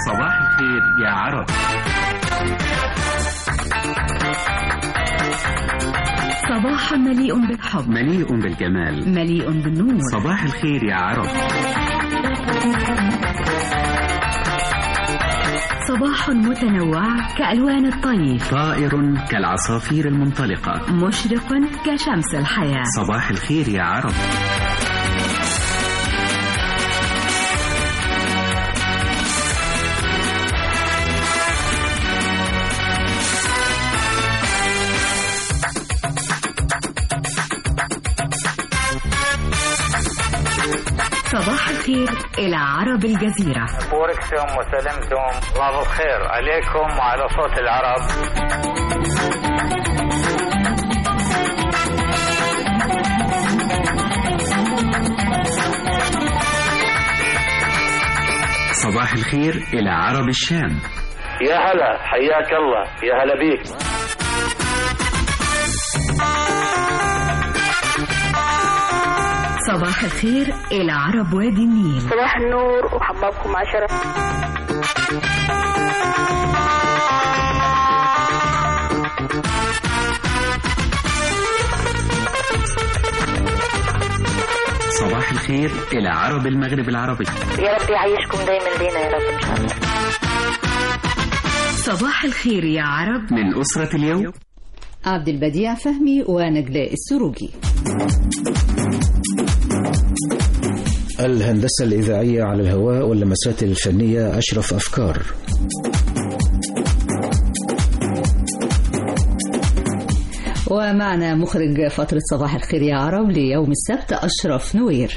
صباح الخير يا عرب صباح مليء بالحب مليء بالجمال مليء بالنور صباح الخير يا عرب صباح متنوع كألوان الطيف طائر كالعصافير المنطلقة مشرق كشمس الحياة صباح الخير يا عرب صباح الخير إلى عرب الجزيرة بوركتم وسلمتم الله بالخير عليكم وعلى صوت العرب صباح الخير إلى عرب الشام يا هلا حياك الله يا هلا بيك صباح الخير إلى عرب وادي النيل صباح النور وحبابكم عشرة صباح الخير إلى عرب المغرب العربي يا رب يعيشكم دايما لينا يا رب ان شاء الله صباح الخير يا عرب من أسرة اليوم عبد البديع فهمي ونجلاء السروجي الهندسة الإذاعية على الهواء واللمسات الفنية أشرف أفكار ومعنا مخرج فترة صباح الخير يا عرب ليوم السبت أشرف نوير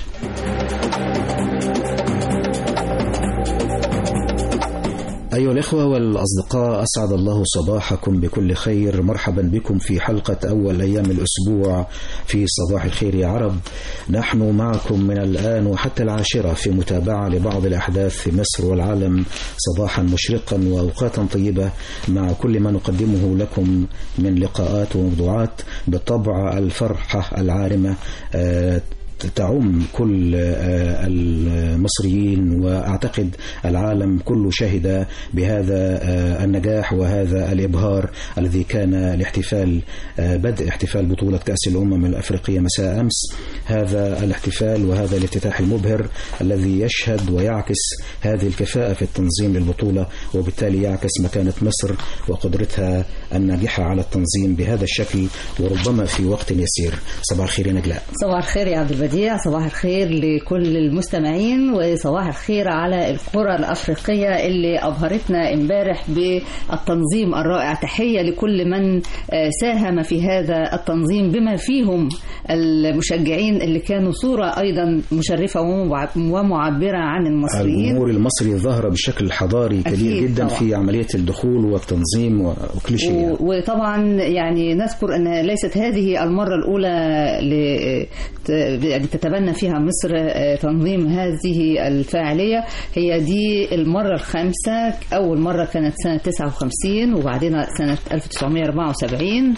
أيها الإخوة والأصدقاء أسعد الله صباحكم بكل خير مرحبا بكم في حلقة أول أيام الأسبوع في صباح الخير يا عرب نحن معكم من الآن وحتى العاشرة في متابعة لبعض الأحداث في مصر والعالم صباحا مشرقا وأوقاتا طيبة مع كل ما نقدمه لكم من لقاءات وموضوعات بالطبع الفرحة العارمة آه، تعم كل آه، المصريين واعتقد العالم كله شهد بهذا آه، النجاح وهذا الابهار الذي كان الاحتفال آه، بدء احتفال بطوله كاس الامم الافريقيه مساء امس هذا الاحتفال وهذا الافتتاح المبهر الذي يشهد ويعكس هذه الكفاءه في التنظيم للبطوله وبالتالي يعكس مكانه مصر وقدرتها الناجحه على التنظيم بهذا الشكل وربما في وقت يسير صباح الخير يا نجلاء صباح الخير يا عبد البديع صباح الخير لكل المستمعين وصباح الخير على القرى الأفريقية اللي أبهرتنا امبارح بالتنظيم الرائع تحية لكل من آه، ساهم في هذا التنظيم بما فيهم المشجعين اللي كانوا صورة أيضا مشرفة ومع- ومعبرة عن المصريين الجمهور المصري ظهر بشكل حضاري كبير أكيد جدا طبعا. في عملية الدخول والتنظيم و- وكل شيء يعني. و- وطبعا يعني نذكر ان ليست هذه المره الاولى ل- ت- يعني تتبنى فيها مصر آه، تنظيم هذه الفاعليه هي دي المره الخامسه اول مره كانت سنه 59 وبعدين سنه 1974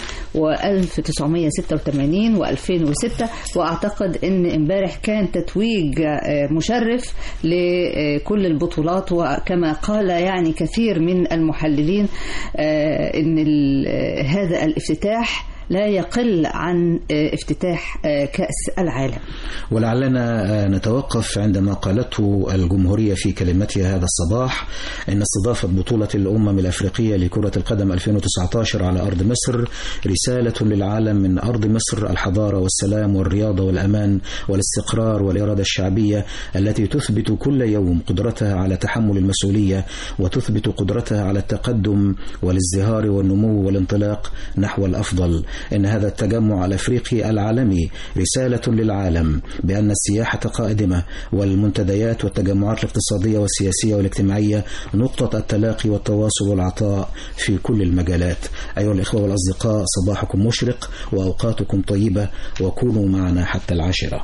و1986 و2006 واعتقد ان امبارح كان تتويج آه، مشرف لكل البطولات وكما قال يعني كثير من المحللين آه، ان ال- آه، هذا الافتتاح لا يقل عن آه، افتتاح آه، كأس العالم ولعلنا آه، نتوقف عندما قالته الجمهورية في كلمتها هذا الصباح أن استضافة بطولة الأمم الأفريقية لكرة القدم 2019 على أرض مصر رسالة للعالم من أرض مصر الحضارة والسلام والرياضة والأمان والاستقرار والإرادة الشعبية التي تثبت كل يوم قدرتها على تحمل المسؤولية وتثبت قدرتها على التقدم والازدهار والنمو والانطلاق نحو الأفضل إن هذا التجمع الأفريقي العالمي رسالة للعالم بأن السياحة قادمة والمنتديات والتجمعات الاقتصادية والسياسية والاجتماعية نقطة التلاقي والتواصل والعطاء في كل المجالات أيها الإخوة والأصدقاء صباحكم مشرق وأوقاتكم طيبة وكونوا معنا حتى العاشرة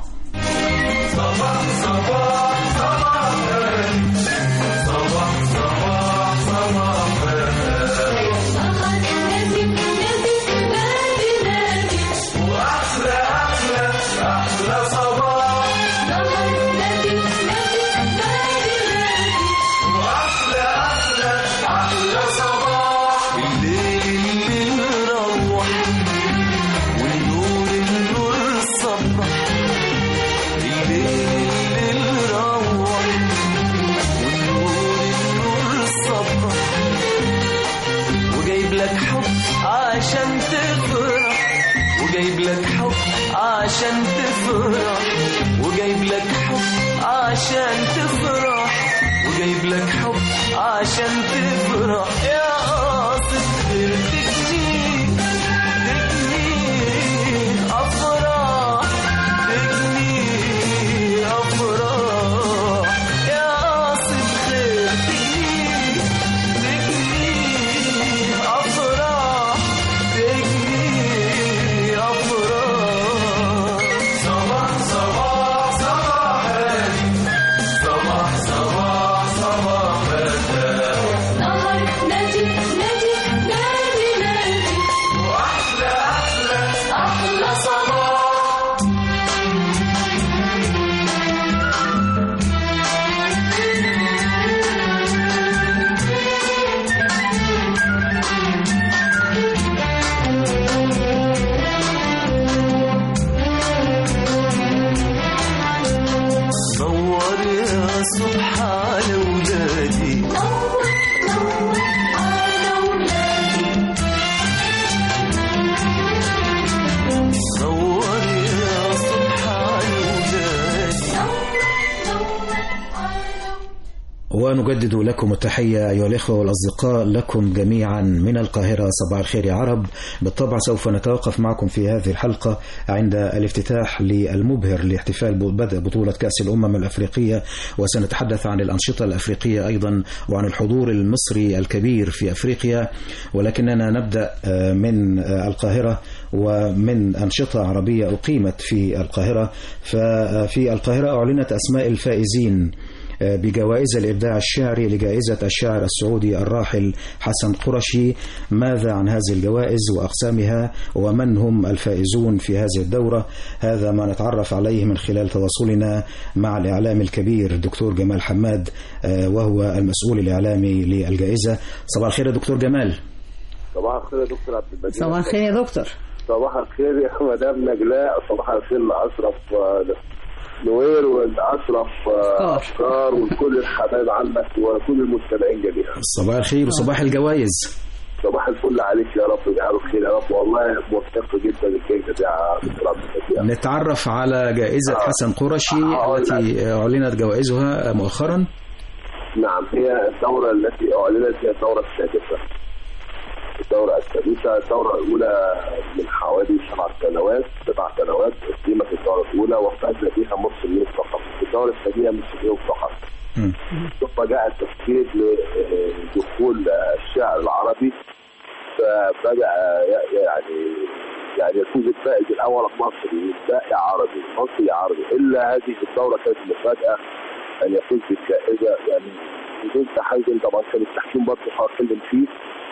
صباح وجايب لك حب عشان تفرح وجايب لك حب عشان تفرح وجايب لك حب عشان تفرح يا قاصد غير تجني تجني افراح تجني افراح يا قاصد غير تجني تجني افراح تجني افراح صباح صباح صباح صباح صباح صباح نهر نادي نادي نادي نادي واحلى احلى أحلى صباح نور يا صبح على ولادي نور نور على ولادي نور يا صبح على ولادي نور على ونجدد لكم التحية أيها الإخوة والأصدقاء لكم جميعا من القاهرة صباح الخير يا عرب بالطبع سوف نتوقف معكم في هذه الحلقة عند الافتتاح للمبهر لاحتفال بدء بطولة كأس الأمم الأفريقية وسنتحدث عن الأنشطة الأفريقية أيضا وعن الحضور المصري الكبير في أفريقيا ولكننا نبدأ آه، من آه، القاهرة ومن أنشطة عربية أقيمت في القاهرة ففي القاهرة أعلنت أسماء الفائزين بجوائز الإبداع الشعري لجائزة الشاعر السعودي الراحل حسن قرشي ماذا عن هذه الجوائز وأقسامها ومن هم الفائزون في هذه الدورة هذا ما نتعرف عليه من خلال تواصلنا مع الإعلام الكبير الدكتور جمال حماد آه، وهو المسؤول الإعلامي للجائزة صباح الخير يا دكتور جمال صباح الخير يا دكتور عبد المجيد صباح الخير يا دكتور صباح الخير يا مدام نجلاء صباح الخير لاشرف آه، نوير والاشرف آه، أفكار. افكار وكل الحبايب عنك وكل المستمعين جميعا صباح الخير وصباح الجوائز صباح الفل عليك يا رب اجعله خير يا رب والله موفق جدا الجائزه دي يا دكتور عبد المجيد نتعرف على جائزة آه. حسن قرشي هقول لك. التي أعلنت جوائزها مؤخرا نعم هي الدورة التي أعلنت هي الدورة السادسة الدورة السادسة الدورة الأولى من حوالي سبع سنوات سبع سنوات أقيمت الدورة الأولى وفاز بها مصريين فقط الدورة الثانية مصريين فقط مم. ثم جاء التفكير لدخول الشعر العربي فبدأ يعني يعني يفوز الفائز الأول مصري والباقي عربي مصري عربي إلا هذه الدورة كانت مفاجأة أن يفوز بالجائزة يعني بدون تحيز طبعا كان التحكيم برضه هتكلم فيه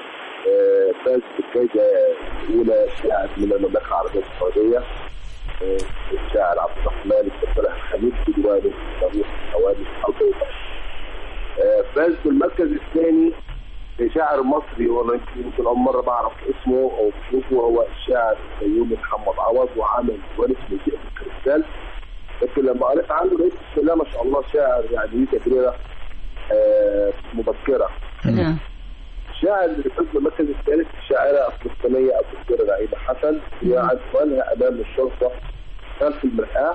آه، فاز بالجائزة الأولى شاعر من المملكة العربية السعودية آه، الشاعر عبد الرحمن الفتاح الحميد في ديوانه تاريخ حوالي 14 آه، فاز بالمركز الثاني شاعر مصري وانا يمكن اول مره بعرف اسمه او بشوفه هو الشاعر الفيومي محمد عوض وعامل ديوان اسمه جيب الكريستال لكن لما قريت عنه لقيت بسم الله ما شاء الله شاعر يعني ليه تجربه آه، مبكره نعم الشاعر اللي فاز بالمركز الثالث الشاعره الفلسطينيه الدكتوره نعيمه حسن هي عنوانها امام الشرطه خلف المرآة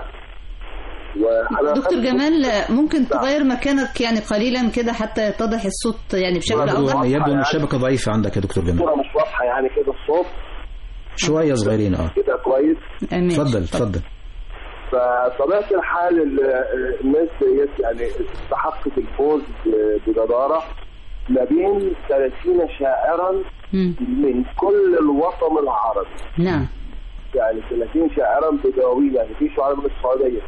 وانا دكتور جمال ممكن تغير مكانك يعني قليلا كده حتى يتضح الصوت يعني بشكل يبدو, أوضح يبدو أن الشبكة ضعيفة عندك يا دكتور جمال الصوره مش واضحه يعني كده الصوت شوية صغيرين اه كده كويس آمين. اتفضل اتفضل فطبيعه الحال ال- الناس ديت يعني استحقت الفوز ب- بجداره ما بين 30 شاعرا مم. من كل الوطن العربي نعم يعني 30 شاعرا بدواوين يعني في شعراء من السعوديه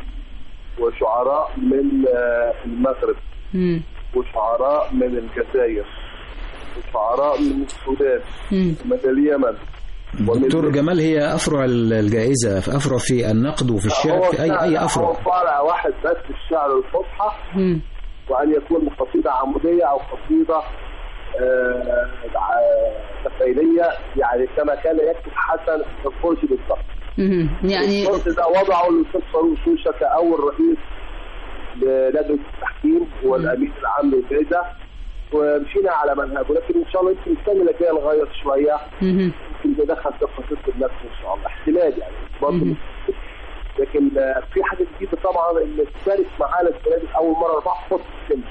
وشعراء من آه، المغرب مم. وشعراء من الجزائر وشعراء من السودان مم. ومن اليمن ومن دكتور جمال هي أفرع الجائزة أفرع في النقد وفي الشعر هو في أي فعلا- أي هو أفرع فرع واحد بس الشعر الفصحى مم. وان يكون قصيده عموديه او قصيده آه، ع- تخيليه يعني كما كان يكتب حسن الفرشي بالضبط. مم. يعني الفرشي ده وضعه الاستاذ فاروق شوشه كاول رئيس للجنه التحكيم والامين العام للجائزه ومشينا على منهجه لكن ان شاء الله يمكن السنه اللي جايه نغير شويه مم. يمكن ندخل دكتور طب نفسه ان شاء الله احتمال يعني برضه مش كده. لكن آه، في حاجه جديده طبعا ان تشارك معانا السنه دي اول مره اربعه خط السن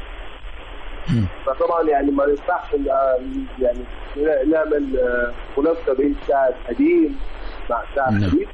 فطبعا يعني ما ينفعش إن، آه، يعني نعمل آه، منافسه بين الساعه القديم مع الساعه نعم. الجديد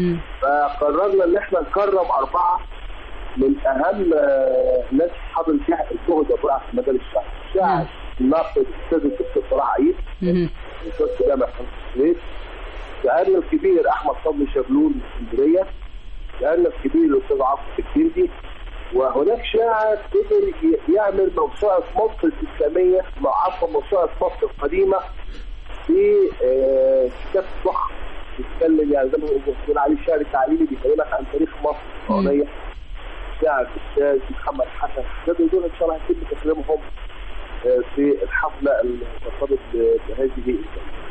فقررنا ان احنا نكرم اربعه من اهم آه، ناس حضر فيها الجهد بقى في مجال الشعر الشاعر الناقد الاستاذ الدكتور صلاح عيد الاستاذ جامع خمس السويس شاعرنا الكبير احمد فضل شبلول من اسكندريه شاعرنا الكبير الاستاذ عاصف الكندي وهناك شاعر قدر ي- يعمل موسوعه مصر الاسلاميه مع عفوا موسوعه مصر القديمه في آه، كتاب ضخم بيتكلم يعني زي ما بنقول عليه الشعر التعليمي بيكلمك عن تاريخ مصر الفرعونيه شاعر الاستاذ محمد حسن ده دول ان شاء الله هيتم تكريمهم آه، في الحفله المرتبط بهذه الجائزة.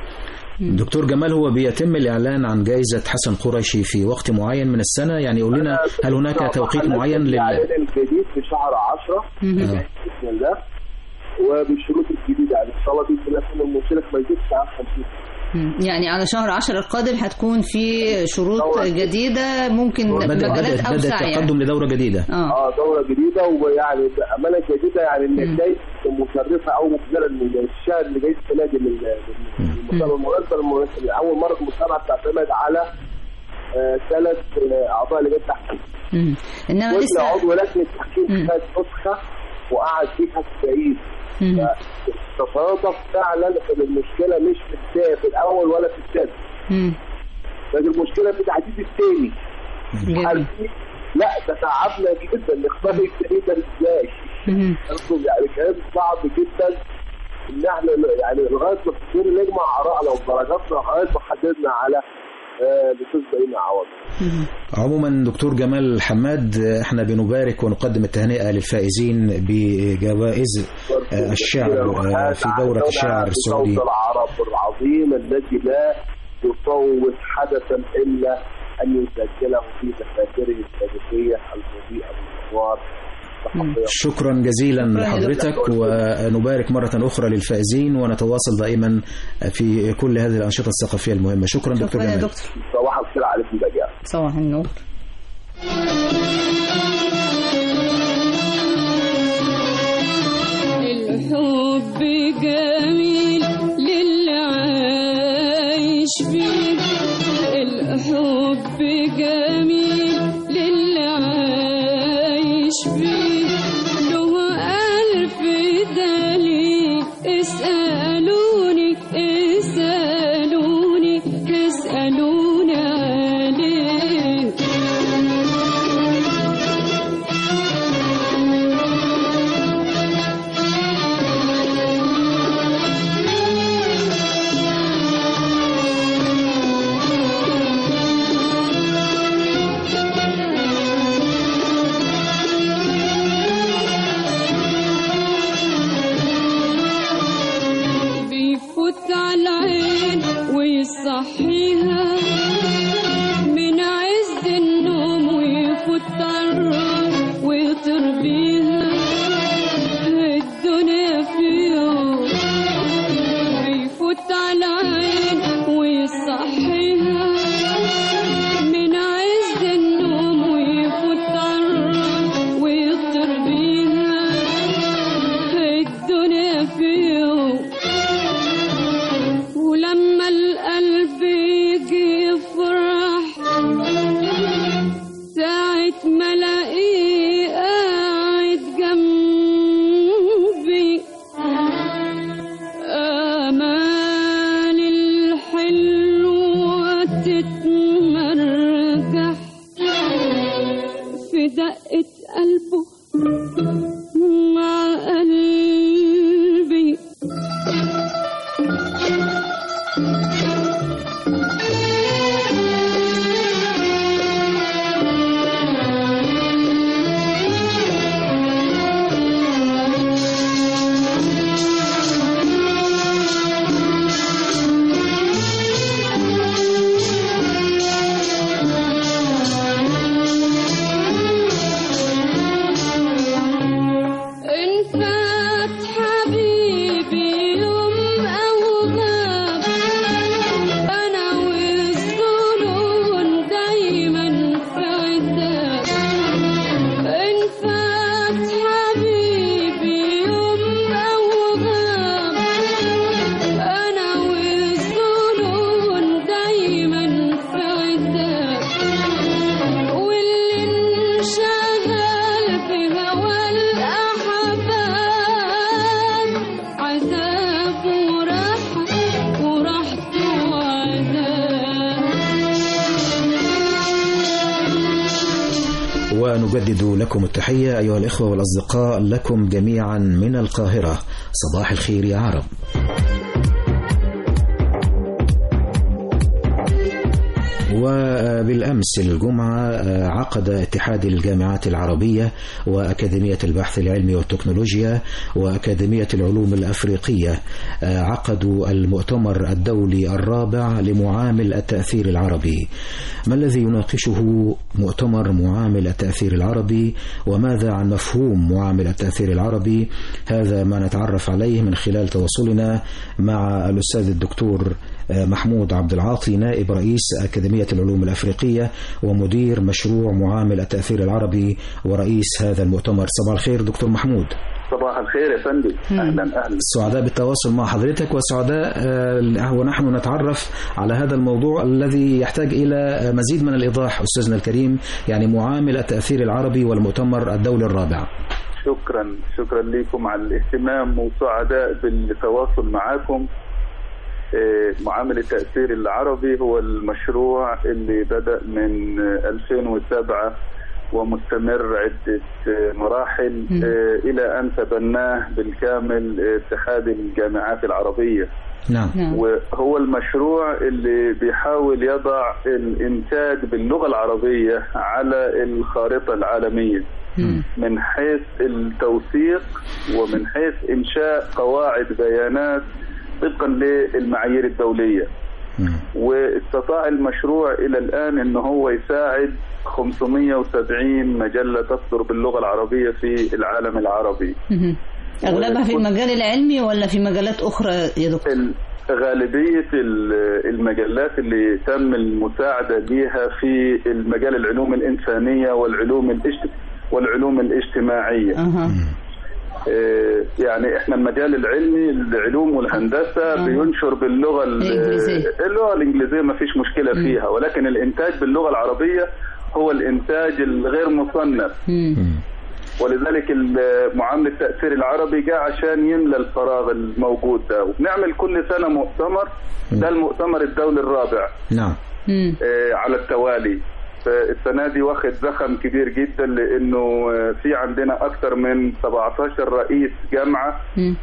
دكتور جمال هو بيتم الإعلان عن جائزة حسن قريشي في وقت معين من السنة يعني يقول لنا هل هناك توقيت معين لل الاعلان الجديد في شهر 10 باذن الله وبالشروط الجديده يعني الصلاه دي تكون المشرك ما يزيدش عن 50 مم. يعني على شهر 10 القادم هتكون في شروط دورة. جديدة ممكن بدأ مجالات بدأ أوسع بدأ يعني التقدم لدورة جديدة اه اه دوره جديده ويعني بامانه جديده يعني النتائج مشرفه او مبهره من الشهر اللي جاي السنه دي من المسابقه المناسبه المناسبة- اول مره المسابقه بتعتمد على آه، ثلاث آه، اعضاء لجنه تحكيم مم. إنما كل لسه عضو لجنه تحكيم خد نسخه وقعد فيها السعيد مم. تصادف فعلا ان المشكله مش في التا- في الاول ولا في الثاني مم. لكن المشكله في تحديد الثاني جميل عارفين؟ لا ده تعبنا جدا نختار الثاني ده ازاي مم. برضه يعني كلام صعب جدا ان احنا يعني لغايه ما نبتدي نجمع ارائنا ودرجاتنا لغايه ما حددنا على آه، الاستاذ بقينا عوض عموما دكتور جمال حماد احنا بنبارك ونقدم التهنئة للفائزين بجوائز آه، الشعر آه، في دورة الشعر السعودي صوت العرب العظيم الذي لا يصوت حدثا الا ان يسجله في دفاتره التاريخيه المضيئه بالانوار الصحفيه شكرا جزيلا لحضرتك ونبارك مرة أخرى للفائزين ونتواصل دائما في كل هذه الأنشطة الثقافية المهمة شكرا دكتور شكرا يا جمال دكتور صباح الخير عليكم جميعا صباح النور الحب جميل للي عايش فيه الحب جميل للي عايش فيه له ألف دليل اسألوني اسألوني اسألوني عليه نجدد لكم التحية أيها الإخوة والأصدقاء لكم جميعا من القاهرة صباح الخير يا عرب وبالأمس الجمعة عقد اتحاد الجامعات العربية وأكاديمية البحث العلمي والتكنولوجيا وأكاديمية العلوم الأفريقية عقدوا المؤتمر الدولي الرابع لمعامل التأثير العربي ما الذي يناقشه مؤتمر معامل التأثير العربي وماذا عن مفهوم معامل التأثير العربي هذا ما نتعرف عليه من خلال تواصلنا مع الأستاذ الدكتور محمود عبد العاطي نائب رئيس أكاديمية العلوم الأفريقية ومدير مشروع معامل التأثير العربي ورئيس هذا المؤتمر صباح الخير دكتور محمود صباح الخير يا فندم اهلا اهلا سعداء بالتواصل مع حضرتك وسعداء آه، ونحن نتعرف على هذا الموضوع الذي يحتاج إلى مزيد من الإيضاح أستاذنا الكريم يعني معامل التأثير العربي والمؤتمر الدولي الرابع شكرا شكرا لكم على الاهتمام وسعداء بالتواصل معكم آه، معامل التأثير العربي هو المشروع اللي بدأ من آه، 2007 ومستمر عدة آه، مراحل آه، إلى أن تبناه بالكامل آه، اتحاد الجامعات العربية نعم وهو المشروع اللي بيحاول يضع الإنتاج باللغة العربية على الخارطة العالمية من حيث التوثيق ومن حيث إنشاء قواعد بيانات طبقا للمعايير الدولية واستطاع المشروع إلى الآن أنه هو يساعد 570 مجلة تصدر باللغة العربية في العالم العربي مهم. أغلبها في المجال العلمي ولا في مجالات أخرى يا دكتور؟ ال- غالبية ال- المجلات اللي تم المساعدة بها في المجال العلوم الإنسانية والعلوم الاجت... والعلوم الاجتماعية أها. آه، يعني احنا المجال العلمي العلوم والهندسة آه. بينشر باللغة ال- الإنجليزية. اللغة الإنجليزية ما فيش مشكلة فيها ولكن الإنتاج باللغة العربية هو الإنتاج الغير مصنف ولذلك ال- معاملة التأثير العربي جاء عشان يملى الفراغ الموجود ده وبنعمل كل سنة مؤتمر ده المؤتمر الدولي الرابع نعم آه، على التوالي فالسنة دي واخد زخم كبير جدا لأنه آه، في عندنا أكثر من 17 رئيس جامعة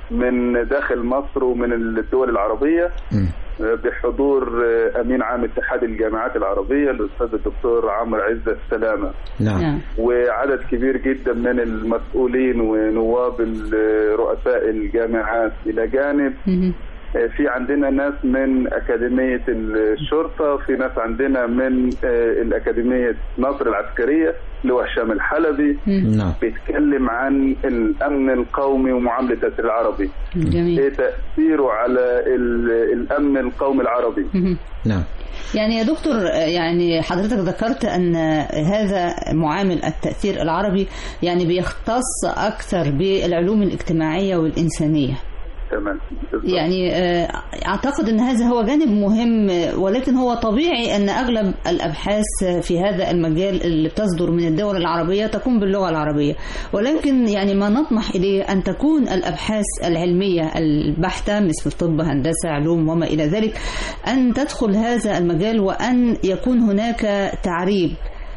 من داخل مصر ومن الدول العربية آه، بحضور آه، أمين عام اتحاد الجامعات العربية الأستاذ الدكتور عمرو عزة السلامة نعم وعدد كبير جدا من المسؤولين ونواب ال- رؤساء الجامعات إلى جانب آه، في عندنا ناس من أكاديمية الشرطة في ناس عندنا من آه، الأكاديمية ناصر العسكرية اللي هو هشام الحلبي نعم بيتكلم عن الأمن القومي ومعاملة التأثير العربي جميل إيه تأثيره على ال- الأمن القومي العربي نعم يعني يا دكتور آه، يعني حضرتك ذكرت أن هذا معامل التأثير العربي يعني بيختص أكثر بالعلوم الاجتماعية والإنسانية تمام يعني آه، اعتقد ان هذا هو جانب مهم آه، ولكن هو طبيعي ان اغلب الابحاث آه، في هذا المجال اللي بتصدر من الدول العربيه تكون باللغه العربيه ولكن يعني ما نطمح اليه ان تكون الابحاث العلميه البحته مثل طب هندسه علوم وما الى ذلك ان تدخل هذا المجال وان يكون هناك تعريب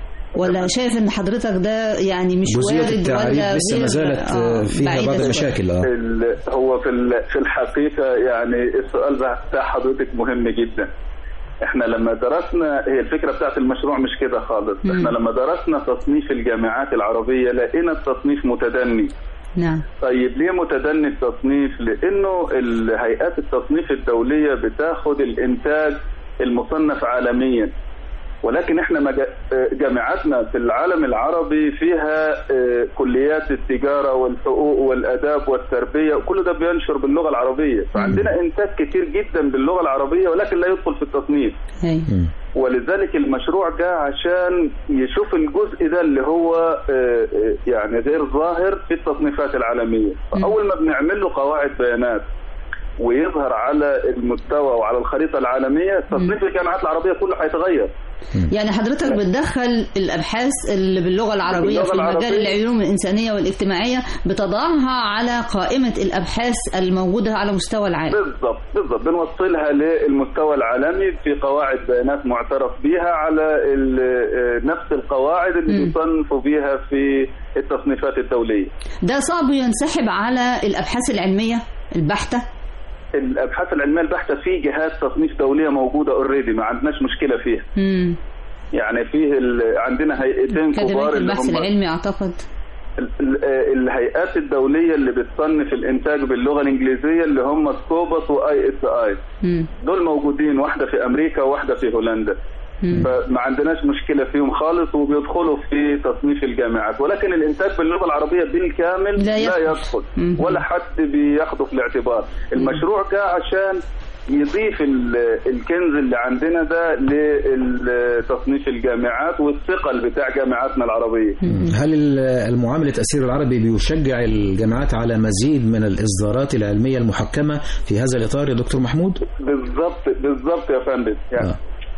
ولا شايف ان حضرتك ده يعني مش جزئية وارد التعريب ولا لسه ما غير- زالت آه، فيها بعيدة بعض شوية. المشاكل اه ال- هو في ال- في الحقيقة يعني السؤال ده بتاع حضرتك مهم جدا احنا لما درسنا هي الفكرة بتاعت المشروع مش كده خالص مم. احنا لما درسنا تصنيف الجامعات العربية لقينا التصنيف متدني نعم طيب ليه متدني التصنيف لانه الهيئات التصنيف الدولية بتاخد الانتاج المصنف عالميا ولكن احنا مجا- آه، جامعاتنا في العالم العربي فيها آه، كليات التجارة والحقوق والاداب والتربية وكل ده بينشر باللغة العربية فعندنا انتاج كتير جدا باللغة العربية ولكن لا يدخل في التصنيف هي. ولذلك المشروع جاء عشان يشوف الجزء ده اللي هو آه، آه، يعني غير ظاهر في التصنيفات العالمية فأول ما بنعمل له قواعد بيانات ويظهر على المستوى وعلى الخريطة العالمية تصنيف الجامعات العربية كله هيتغير يعني حضرتك بتدخل الابحاث اللي باللغه العربيه باللغة في مجال العربية. العلوم الانسانيه والاجتماعيه بتضعها على قائمه الابحاث الموجوده على مستوى العالم بالضبط بالضبط بنوصلها للمستوى العالمي في قواعد بيانات معترف بها على ال- آه، نفس القواعد اللي بيصنفوا بيها في التصنيفات الدوليه ده صعب ينسحب على الابحاث العلميه البحته الابحاث العلميه البحته في جهات تصنيف دوليه موجوده اوريدي ما عندناش مشكله فيها امم يعني فيه ال- عندنا هيئتين كاديميه كبار اللي البحث هم العلمي اعتقد ال- ال- آه، الهيئات الدوليه اللي بتصنف الانتاج باللغه الانجليزيه اللي هم سكوبس واي اس اي مم. دول موجودين واحده في امريكا وواحده في هولندا مم. فما عندناش مشكله فيهم خالص وبيدخلوا في تصنيف الجامعات ولكن الانتاج باللغه العربيه بالكامل لا يدخل. لا يدخل مم. ولا حد بياخده في الاعتبار المشروع جاء عشان يضيف ال- الكنز اللي عندنا ده لتصنيف الجامعات والثقل بتاع جامعاتنا العربيه هل ال- المعامل التأثير العربي بيشجع الجامعات على مزيد من الإصدارات العلمية المحكمة في هذا الإطار يا دكتور محمود؟ بالظبط بالظبط يا فندم يعني آه.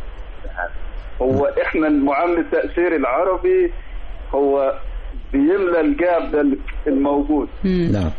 هو احنا المعامل التأثيري العربي هو بيملى الجاب ده الموجود نعم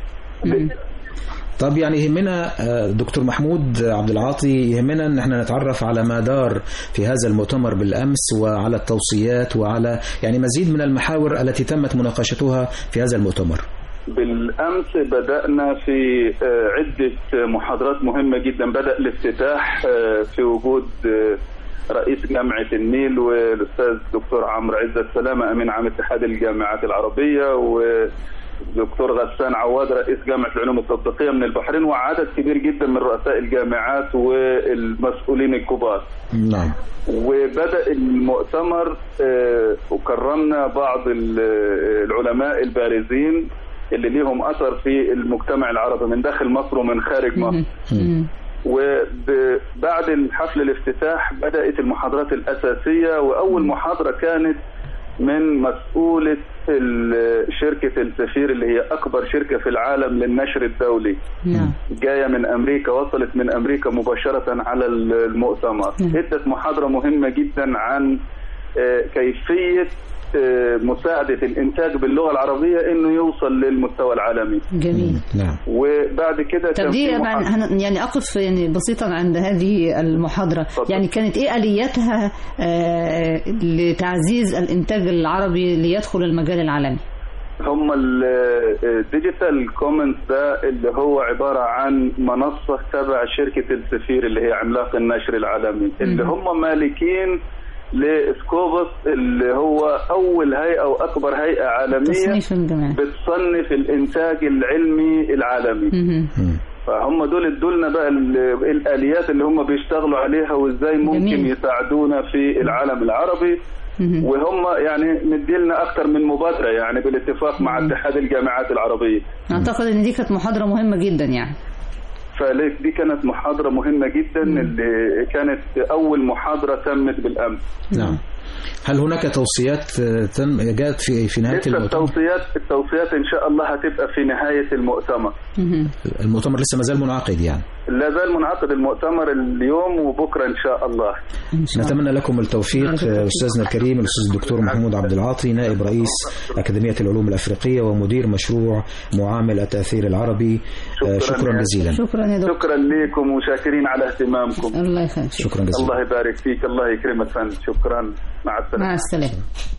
طب يعني يهمنا آه، دكتور محمود عبد العاطي يهمنا ان احنا نتعرف على ما دار في هذا المؤتمر بالامس وعلى التوصيات وعلى يعني مزيد من المحاور التي تمت مناقشتها في هذا المؤتمر. بالامس بدانا في آه، عده محاضرات مهمه جدا بدا الافتتاح آه، في وجود آه، رئيس جامعه النيل والاستاذ دكتور عمرو عزت سلامه امين عام اتحاد الجامعات العربيه ودكتور غسان عواد رئيس جامعه العلوم التطبيقيه من البحرين وعدد كبير جدا من رؤساء الجامعات والمسؤولين الكبار نعم. وبدأ المؤتمر آه، وكرمنا بعض ال- العلماء البارزين اللي ليهم أثر في المجتمع العربي من داخل مصر ومن خارج مصر وبعد الحفل الافتتاح بدأت المحاضرات الأساسية وأول محاضرة كانت من مسؤولة ال- شركة السفير اللي هي أكبر شركة في العالم للنشر الدولي نعم جايه من امريكا وصلت من امريكا مباشره على المؤتمر نعم. ادت محاضره مهمه جدا عن آه، كيفيه آه، مساعده الانتاج باللغه العربيه انه يوصل للمستوى العالمي جميل نعم. وبعد كده طب كان دي في يعني, محاضرة- هن- يعني اقف يعني بسيطا عند هذه المحاضره اتفضل. يعني كانت ايه الياتها آه لتعزيز الانتاج العربي ليدخل المجال العالمي هم الديجيتال كومنتس ده اللي هو عبارة عن منصة تبع شركة السفير اللي هي عملاق النشر العالمي اللي هم مالكين لسكوبس اللي هو أول هيئة وأكبر هيئة عالمية تصنيف الجماعة بتصنف الإنتاج العلمي العالمي مهم. فهم دول ادولنا بقى ال- الآليات اللي هم بيشتغلوا عليها وإزاي ممكن جميل. يساعدونا في العالم العربي مهم. وهم يعني مديلنا اكتر من مبادره يعني بالاتفاق مع اتحاد الجامعات العربيه اعتقد ان دي كانت محاضره مهمه جدا يعني فدي كانت محاضره مهمه جدا اللي كانت اول محاضره تمت بالامس نعم. هل هناك توصيات آه، تم جاءت في في نهاية لسه المؤتمر؟ التوصيات التوصيات ان شاء الله هتبقى في نهايه المؤتمر مهم. المؤتمر لسه ما زال منعقد يعني. لا زال منعقد المؤتمر اليوم وبكره ان شاء الله إن شاء الله. نتمنى لكم التوفيق بارك الله آه، فيك. أستاذنا الكريم الأستاذ الدكتور محمود عبد العاطي نائب رئيس أكاديمية العلوم الأفريقية ومدير مشروع معامل التأثير العربي آه، شكراً شكرا يا- جزيلا شكرا يا دكتور شكرا لكم وشاكرين على اهتمامكم الله يخليك شكرا جزيلا الله يبارك فيك الله يكرمك فندم شكرا مع السلامه مع السلامه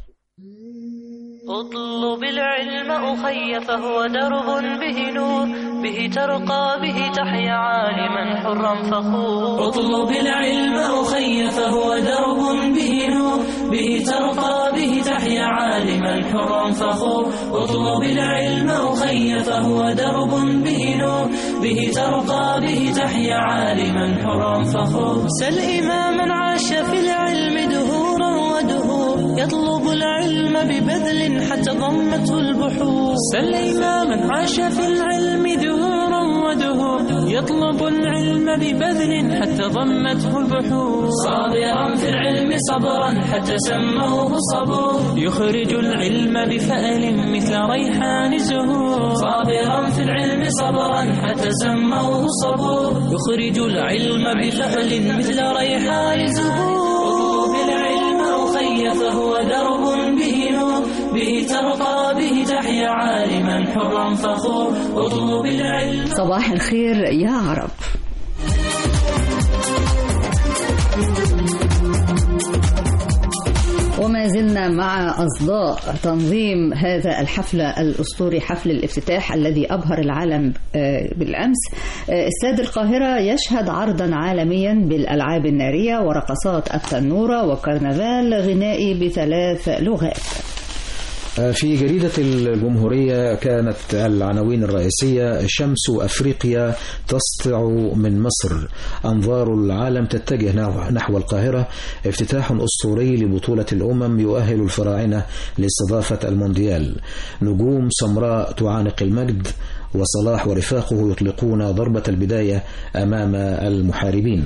اطلب العلم أخي فهو درب به نور به ترقى به تحيا عالما حرا فخور اطلب العلم أخي فهو درب به نور به ترقى به تحيا عالما حرا فخور اطلب العلم أخي فهو درب به نور به ترقى به تحيا عالما حرا فخور سل إماما عاش في العلم دهورا ودهور يطلب العلم ببذل حتى ضمته البحور سل إماما عاش في العلم دهورا ودهور يطلب العلم ببذل حتى ضمته البحور صابرا في العلم صبرا حتى سموه صبور يخرج العلم بفأل مثل ريحان الزهور صابرا في العلم صبرا حتى سموه صبور يخرج العلم بفأل مثل ريحان الزهور اطلب العلم أخي فهو درب به نور به ترقى به تحيا عالما حرا فخور اطلب العلم صباح الخير يا عرب وما زلنا مع أصداء تنظيم هذا الحفلة الأسطوري حفل الافتتاح الذي أبهر العالم آه، بالأمس آه، استاد القاهرة يشهد عرضا عالميا بالألعاب النارية ورقصات التنورة وكرنفال غنائي بثلاث لغات في جريدة الجمهورية كانت العناوين الرئيسية شمس أفريقيا تسطع من مصر أنظار العالم تتجه نحو- نحو القاهرة افتتاح أسطوري لبطولة الأمم يؤهل الفراعنة لاستضافة المونديال نجوم سمراء تعانق المجد وصلاح ورفاقه يطلقون ضربة البداية أمام المحاربين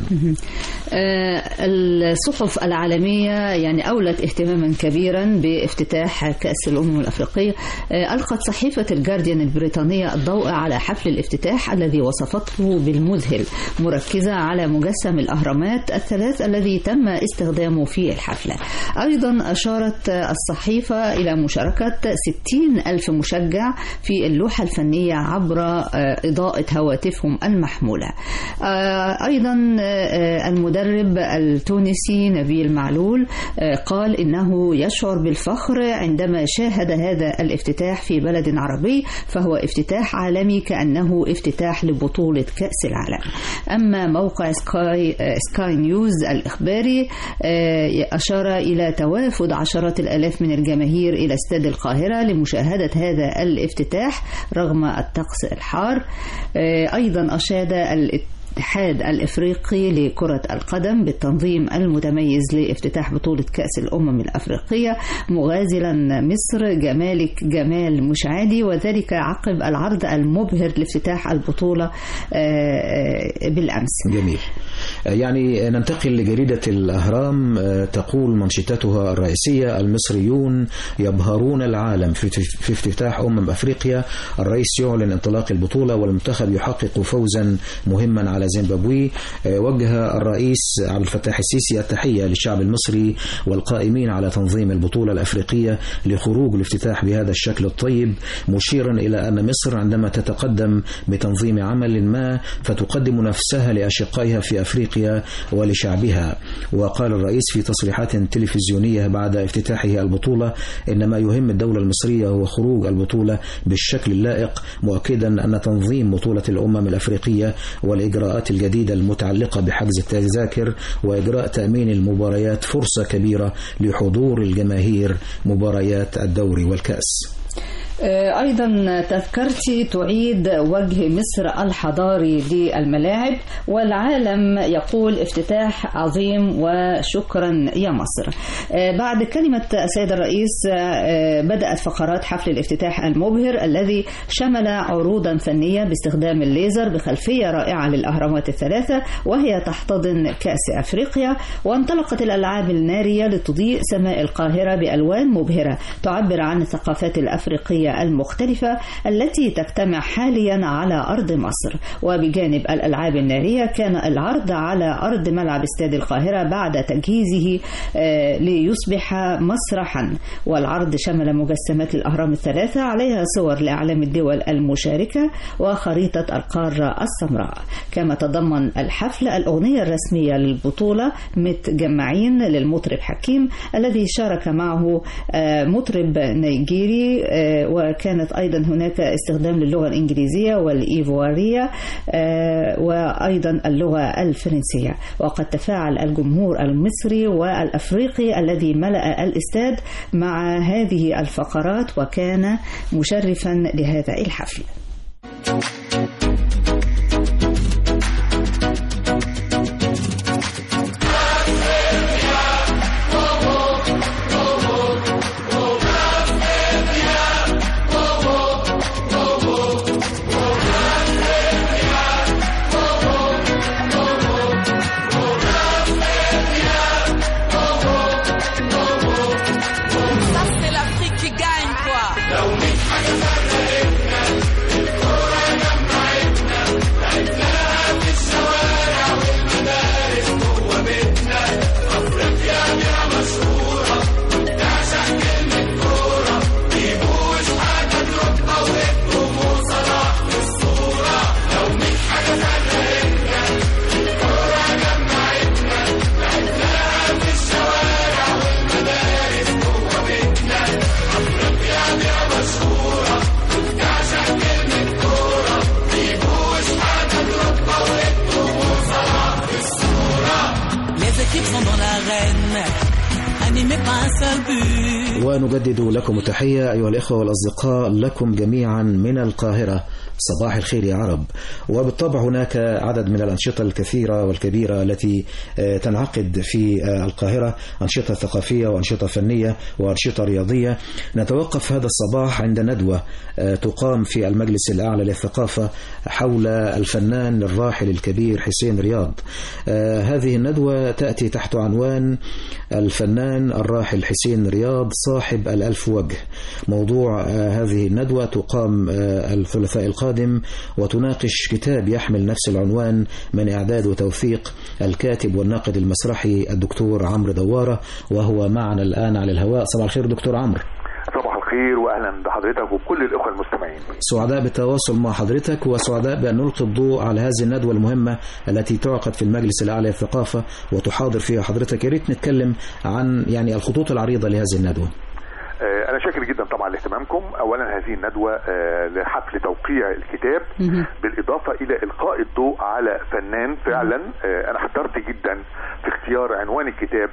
آه، الصحف العالمية يعني أولت اهتماما كبيرا بافتتاح كأس الأمم الأفريقية آه، ألقت صحيفة الجارديان البريطانية الضوء على حفل الافتتاح الذي وصفته بالمذهل مركزة على مجسم الأهرامات الثلاث الذي تم استخدامه في الحفلة أيضا أشارت الصحيفة إلى مشاركة 60 ألف مشجع في اللوحة الفنية عبر آه، إضاءة هواتفهم المحمولة آه، أيضا آه، المدرب التونسي نبيل معلول آه، قال إنه يشعر بالفخر عندما شاهد هذا الافتتاح في بلد عربي فهو افتتاح عالمي كأنه افتتاح لبطولة كأس العالم أما موقع سكاي, آه، سكاي نيوز الإخباري آه، أشار إلى توافد عشرات الآلاف من الجماهير إلى استاد القاهرة لمشاهدة هذا الافتتاح رغم الطقس الحار آه، أيضا أشاد الاتحاد الافريقي لكره القدم بالتنظيم المتميز لافتتاح بطوله كاس الامم الافريقيه مغازلا مصر جمالك جمال مشعادي وذلك عقب العرض المبهر لافتتاح البطوله آه، آه، بالامس جميل يعني ننتقل لجريدة الأهرام آه، تقول منشطتها الرئيسية المصريون يبهرون العالم في في افتتاح أمم أفريقيا الرئيس يعلن انطلاق البطولة والمنتخب يحقق فوزا مهما على زيمبابوي آه، وجه الرئيس عبد الفتاح السيسي التحية للشعب المصري والقائمين على تنظيم البطولة الأفريقية لخروج الافتتاح بهذا الشكل الطيب مشيرا إلى أن مصر عندما تتقدم بتنظيم عمل ما فتقدم نفسها لأشقائها في أفريقيا ولشعبها وقال الرئيس في تصريحات تلفزيونية بعد افتتاحه البطولة إن ما يهم الدولة المصرية هو خروج البطولة بالشكل اللائق مؤكدا أن تنظيم بطولة الأمم الأفريقية والإجراءات الجديدة المتعلقة بحجز التذاكر وإجراء تأمين المباريات فرصة كبيرة لحضور الجماهير مباريات الدوري والكأس آه، أيضا تذكرتي تعيد وجه مصر الحضاري للملاعب والعالم يقول افتتاح عظيم وشكرا يا مصر آه، بعد كلمة السيد الرئيس آه، بدأت فقرات حفل الافتتاح المبهر الذي شمل عروضا فنية باستخدام الليزر بخلفية رائعة للأهرامات الثلاثة وهي تحتضن كأس أفريقيا وانطلقت الألعاب النارية لتضيء سماء القاهرة بألوان مبهرة تعبر عن الثقافات الأفريقية المختلفة التي تجتمع حاليا على أرض مصر وبجانب الألعاب النارية كان العرض على أرض ملعب استاد القاهرة بعد تجهيزه آه، ليصبح مسرحا والعرض شمل مجسمات الأهرام الثلاثة عليها صور لأعلام الدول المشاركة وخريطة القارة السمراء كما تضمن الحفل الأغنية الرسمية للبطولة متجمعين للمطرب حكيم الذي شارك معه آه، مطرب نيجيري آه، وكانت أيضا هناك استخدام للغة الإنجليزية والإيفوارية آه، وأيضا اللغة الفرنسية وقد تفاعل الجمهور المصري والأفريقي الذي ملأ الاستاد مع هذه الفقرات وكان مشرفا لهذا الحفل Ça, c'est l'Afrique qui gagne, quoi. قطع سبيل ونجدد لكم التحية أيها الإخوة والأصدقاء لكم جميعا من القاهرة صباح الخير يا عرب وبالطبع هناك عدد من الأنشطة الكثيرة والكبيرة التي آه، تنعقد في آه، القاهرة أنشطة ثقافية وأنشطة فنية وأنشطة رياضية نتوقف هذا الصباح عند ندوة آه، تقام في المجلس الأعلى للثقافة حول الفنان الراحل الكبير حسين رياض آه، هذه الندوة تأتي تحت عنوان الفنان الراحل حسين رياض صاحب الألف وجه موضوع آه، هذه الندوة تقام آه، الثلاثاء القادم وتناقش كتاب يحمل نفس العنوان من إعداد وتوثيق الكاتب والناقد المسرحي الدكتور عمرو دوارة وهو معنا الآن على الهواء صباح الخير دكتور عمرو صباح الخير واهلا بحضرتك وكل الاخوه المستمعين سعداء بالتواصل مع حضرتك وسعداء بأن نلقي الضوء على هذه الندوة المهمة التي تعقد في المجلس الأعلى للثقافة وتحاضر فيها حضرتك يا ريت نتكلم عن يعني الخطوط العريضة لهذه الندوة آه، انا شاكر جدا طبعا لاهتمامكم اولا هذه الندوه آه، لحفل توقيع الكتاب بالاضافه الى القاء الضوء على فنان فعلا آه، انا احترت جدا في اختيار عنوان الكتاب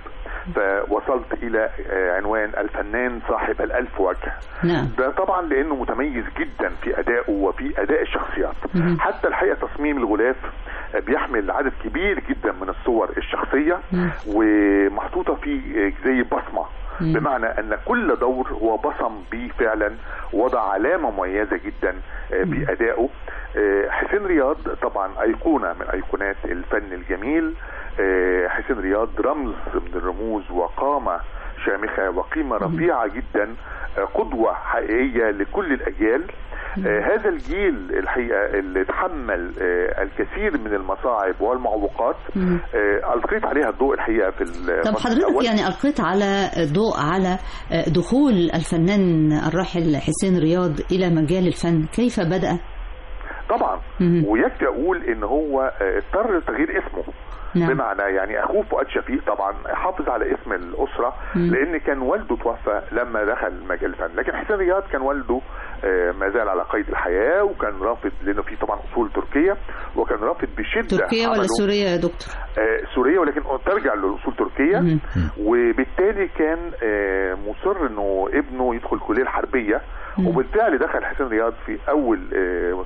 فوصلت الى آه، عنوان الفنان صاحب الالف وجه نعم ده طبعا لانه متميز جدا في ادائه وفي اداء الشخصيات مهم. حتى الحقيقه تصميم الغلاف آه، بيحمل عدد كبير جدا من الصور الشخصيه مم. ومحطوطه فيه آه، زي بصمه مم. بمعنى ان كل دور هو بصم بيه فعلا وضع علامه مميزه جدا آه، بادائه آه، حسين رياض طبعا ايقونه من ايقونات الفن الجميل آه، حسين رياض رمز من الرموز وقامه شامخه وقيمه رفيعه جدا آه، قدوه حقيقيه لكل الاجيال آه، هذا الجيل الحقيقه اللي تحمل آه، الكثير من المصاعب والمعوقات مم. آه، القيت عليها الضوء الحقيقه في طب الفصل حضرتك الأول. يعني ألقيت على ضوء على دخول الفنان الراحل حسين رياض إلى مجال الفن كيف بدأ؟ طبعا مهم. ويكفي اقول ان هو آه، اضطر لتغيير اسمه نعم. بمعنى يعني اخوه فؤاد شفيق طبعا حافظ على اسم الاسره مم. لان كان والده توفى لما دخل مجال الفن لكن حسين رياض كان والده آه، ما زال على قيد الحياه وكان رافض لانه في طبعا اصول تركيه وكان رافض بشده تركيا ولا عمله. سوريا يا دكتور؟ آه، سوريه ولكن ترجع للاصول تركيه مم. وبالتالي كان آه، مصر انه ابنه يدخل الكليه الحربيه مم. وبالفعل دخل حسين رياض في اول آه،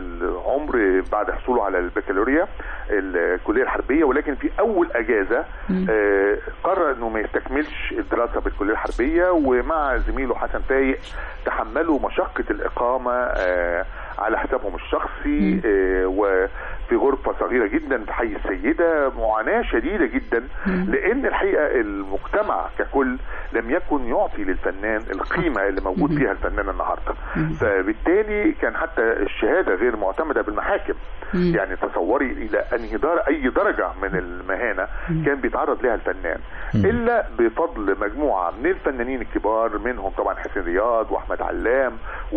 العمر بعد حصوله على البكالوريا الكليه الحربيه ولكن في اول اجازه مم. آه، قرر انه ما يستكملش الدراسه بالكليه الحربيه ومع زميله حسن فايق تحملوا مشقه الاقامه آه، على حسابهم الشخصي آه، وفي غرفه صغيره جدا في حي السيده معاناه شديده جدا لان الحقيقه المجتمع ككل لم يكن يعطي للفنان القيمه اللي موجود فيها الفنان النهارده فبالتالي كان حتى الشهاده غير معتمده بالمحاكم مم. يعني تصوري الى انهي در... اي درجه من المهانه كان بيتعرض لها الفنان الا بفضل مجموعه من الفنانين الكبار منهم طبعا حسين رياض واحمد علام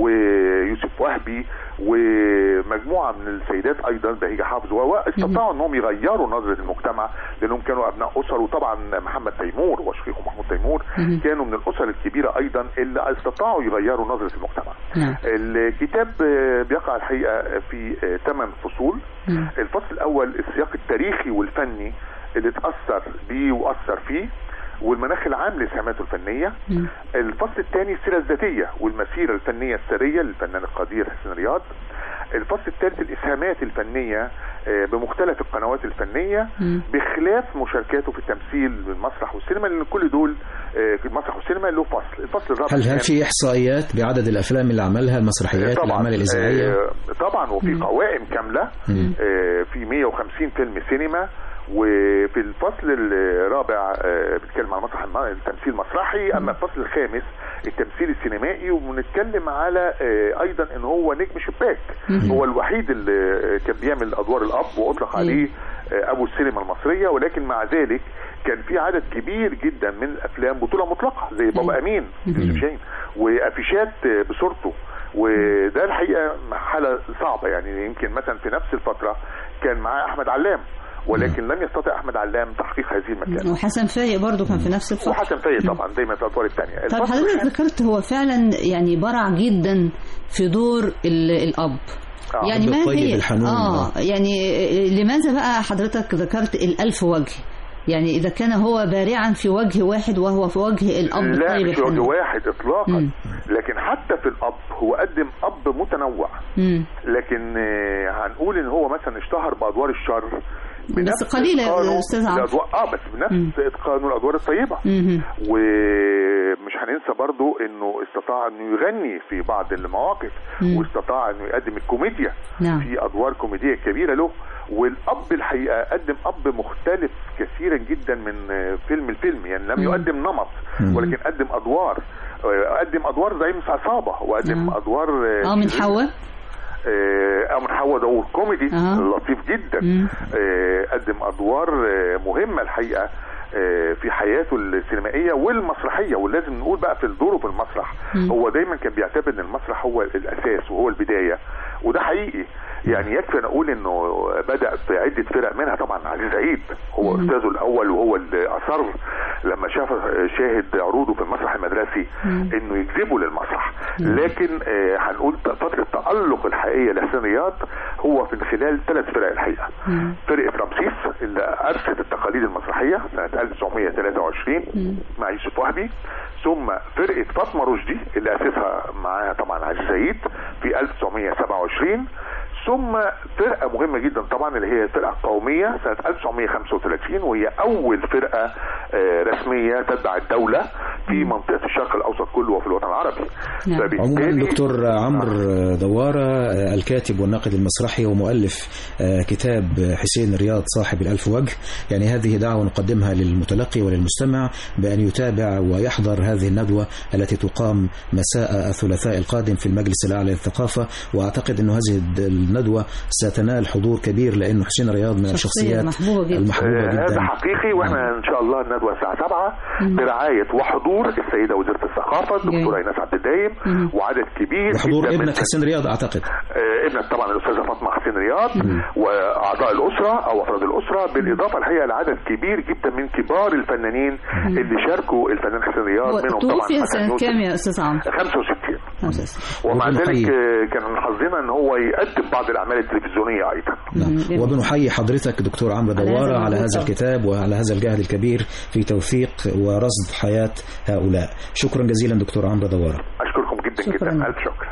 ويوسف وهبي ومجموعه من السيدات ايضا بهيجه حافظ واستطاعوا انهم يغيروا نظره المجتمع لانهم كانوا ابناء اسر وطبعا محمد تيمور وشقيقه محمود تيمور مم. كانوا من الاسر الكبيره ايضا اللي استطاعوا يغيروا نظره المجتمع نعم الكتاب آه، بيقع الحقيقه في ثمان فصول مم. الفصل الاول السياق التاريخي والفني اللي اتاثر بيه واثر فيه والمناخ العام لسماته الفنيه مم. الفصل الثاني السيره الذاتيه والمسيره الفنيه السريه للفنان القدير حسين رياض الفصل الثالث الاسهامات الفنيه آه، بمختلف القنوات الفنيه مم. بخلاف مشاركاته في التمثيل بالمسرح والسينما لان كل دول آه، في المسرح والسينما له فصل الفصل الرابع هل هل كان- في إحصائيات بعدد الأفلام اللي عملها المسرحيات الأعمال الإذاعية آه، طبعا وفي قوائم كامله مم. آه، في 150 فيلم سينما وفي الفصل الرابع آه، بنتكلم عن مسرح الم- التمثيل المسرحي اما الفصل الخامس التمثيل السينمائي وبنتكلم على آه، ايضا ان هو نجم شباك مم. هو الوحيد اللي كان بيعمل ادوار الاب واطلق عليه آه، ابو السينما المصريه ولكن مع ذلك كان في عدد كبير جدا من الافلام بطوله مطلقه زي بابا امين يوسف شاهين وافيشات آه، بصورته وده الحقيقه حاله صعبه يعني يمكن مثلا في نفس الفتره كان معاه احمد علام ولكن لم يستطع احمد علام تحقيق هذه المكانه وحسن فايق برضو كان في نفس الفترة وحسن فايق طبعا دايما في الادوار الثانيه طب حضرتك ذكرت هو فعلا يعني برع جدا في دور ال- الأب آه. يعني ما الطيب هي الحنون. اه يعني لماذا بقى حضرتك ذكرت الألف وجه يعني إذا كان هو بارعا في وجه واحد وهو في وجه الأب لا الطيب مش وجه الحنون واحد اطلاقا مم. لكن حتى في الاب هو قدم اب متنوع مم. لكن آه، هنقول ان هو مثلا اشتهر بادوار الشر بس قليلة يا إتقانه أستاذ عمرو. الأدوار- اه بس بنفس اتقانه الادوار الطيبه مم. ومش هننسى برضو انه استطاع انه يغني في بعض المواقف مم. واستطاع انه يقدم الكوميديا نعم. في ادوار كوميديه كبيره له والاب الحقيقه قدم اب مختلف كثيرا جدا من فيلم الفيلم يعني لم مم. يقدم نمط ولكن قدم ادوار آه، قدم ادوار زي مس عصابه وقدم نعم. ادوار اه من حواء آه، أو من حوا دور كوميدي أها. لطيف جدا مم. آه، قدم ادوار آه، مهمه الحقيقه آه، في حياته السينمائيه والمسرحيه ولازم نقول بقى في دوره في المسرح مم. هو دايما كان بيعتبر ان المسرح هو الاساس وهو البدايه وده حقيقي يعني يكفي نقول انه بدا بعده فرق منها طبعا عزيز عيد هو مم. استاذه الاول وهو اللي اصر لما شاف شاهد عروضه في المسرح المدرسي مم. انه يجذبه للمسرح لكن آه، هنقول فتره تالق الحقيقيه لحسين رياض هو من خلال ثلاث فرق الحقيقه فرقه رمسيس اللي ارست التقاليد المسرحيه سنه 1923 مع يوسف وهبي ثم فرقه فاطمه رشدي اللي اسسها معاها طبعا عزيز عيد في 1927 ثم فرقه مهمه جدا طبعا اللي هي الفرقه القوميه سنه 1935 وهي اول فرقه آه، رسميه تتبع الدوله في منطقه الشرق الاوسط كله وفي الوطن العربي عموما دكتور عمرو دوارة آه، الكاتب والناقد المسرحي ومؤلف آه، كتاب حسين رياض صاحب الألف وجه يعني هذه دعوة نقدمها للمتلقي وللمستمع بأن يتابع ويحضر هذه الندوة التي تقام مساء الثلاثاء القادم في المجلس الأعلى للثقافة وأعتقد أن هذه الندوة ستنال حضور كبير لأنه حسين رياض من الشخصيات محبوبة جدا. المحبوبة آه، هذا جدا حقيقي واحنا ان شاء الله الندوه الساعه 7 برعايه وحضور السيده وزيره الثقافه الدكتوره ايناس عبد الدايم وعدد كبير وحضور جدا من ابنك حسين رياض أعتقد آه، ابنك طبعا الاستاذه فاطمه حسين رياض واعضاء الاسره او افراد الاسره بالاضافه الحقيقه لعدد كبير جدا من كبار الفنانين اللي شاركوا الفنان حسين رياض هو منهم طبعا توفي حسن سنة يوسف. كام يا أستاذ عمرو؟ 65 ومع ذلك آه، كان من حظنا ان هو يقدم بعض الاعمال التلفزيونيه ايضا نعم. وبنحيي حضرتك دكتور عمرو على هذا دوارة على الموضوع. هذا الكتاب وعلى هذا الجهد الكبير في توثيق ورصد حياة هؤلاء شكرا جزيلا دكتور عمرو دوارة اشكركم جدا شكراً. جدا الف شكر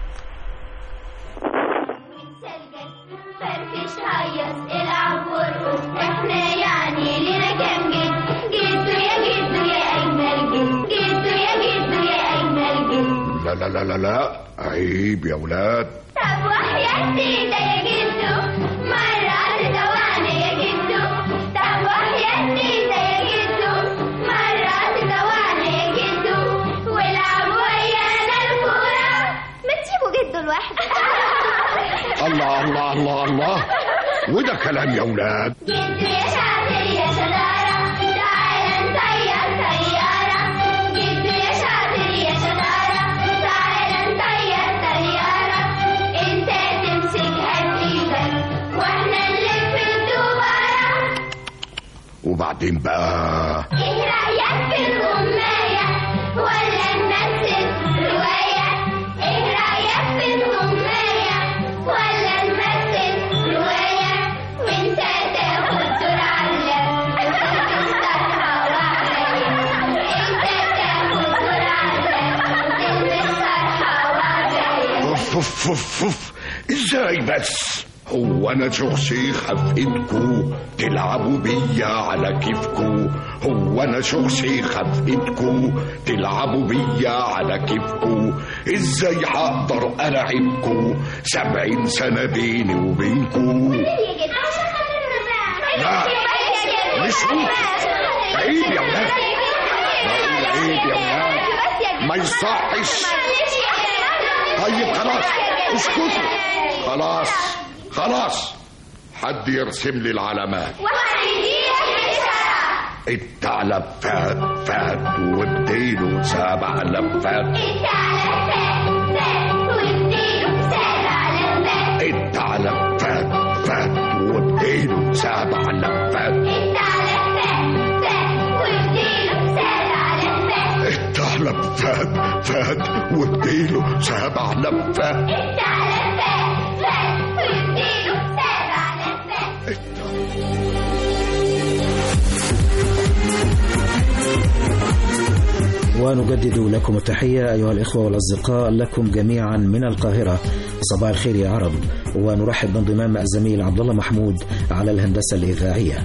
فرفش هيص العب وارقص احنا يعني لنا كام جد جدو يا جدو يا اجمل جد جدو يا جدو يا اجمل جد لا لا لا لا لا عيب يا ولاد طب وحياتي ده يا جدو مرة تدوقنا يا جدو طب وحياتي ده يا جدو مرة تدوقنا يا جدو والعبوا ويانا الكورة ما تسيبوا جدو لوحده الله الله الله الله وده كلام يا ولاد جدو يا شاطر يا شطارة تعالى نطير طيارة جدو يا شاطر يا شطارة تعالى نطير طيارة انت تمسكها بإيدك واحنا نلف الدوبارة وبعدين بقى ايه رأيك في الغماية ولا نمثل رواية ايه رأيك في الغماية ولا نمثل رواية وانت تاخد دور علم وتكسرها وعباية انت تاخد دور علم وتكسرها وعباية اوف اوف اوف اوف ازاي بس هو انا شخصي خفقتكو تلعبوا بيا على كيفكو هو انا شخصي خفقتكو تلعبوا بيا على كيفكو ازاي هقدر العبكو سبعين سنة بيني وبينكو لا مش ممكن عيب يا ولاد بقول عيب يا ولاد ما يصحش طيب خلاص اسكتوا خلاص خلاص حد يرسم لي العلامات الثعلب فات فات واديله سبع لفات الثعلب فات فات واديله سبع لفات الثعلب فات فات واديله سبع لفات ونجدد لكم التحية أيها الإخوة والأصدقاء لكم جميعا من القاهرة صباح الخير يا عرب ونرحب بانضمام الزميل عبد الله محمود على الهندسة الإذاعية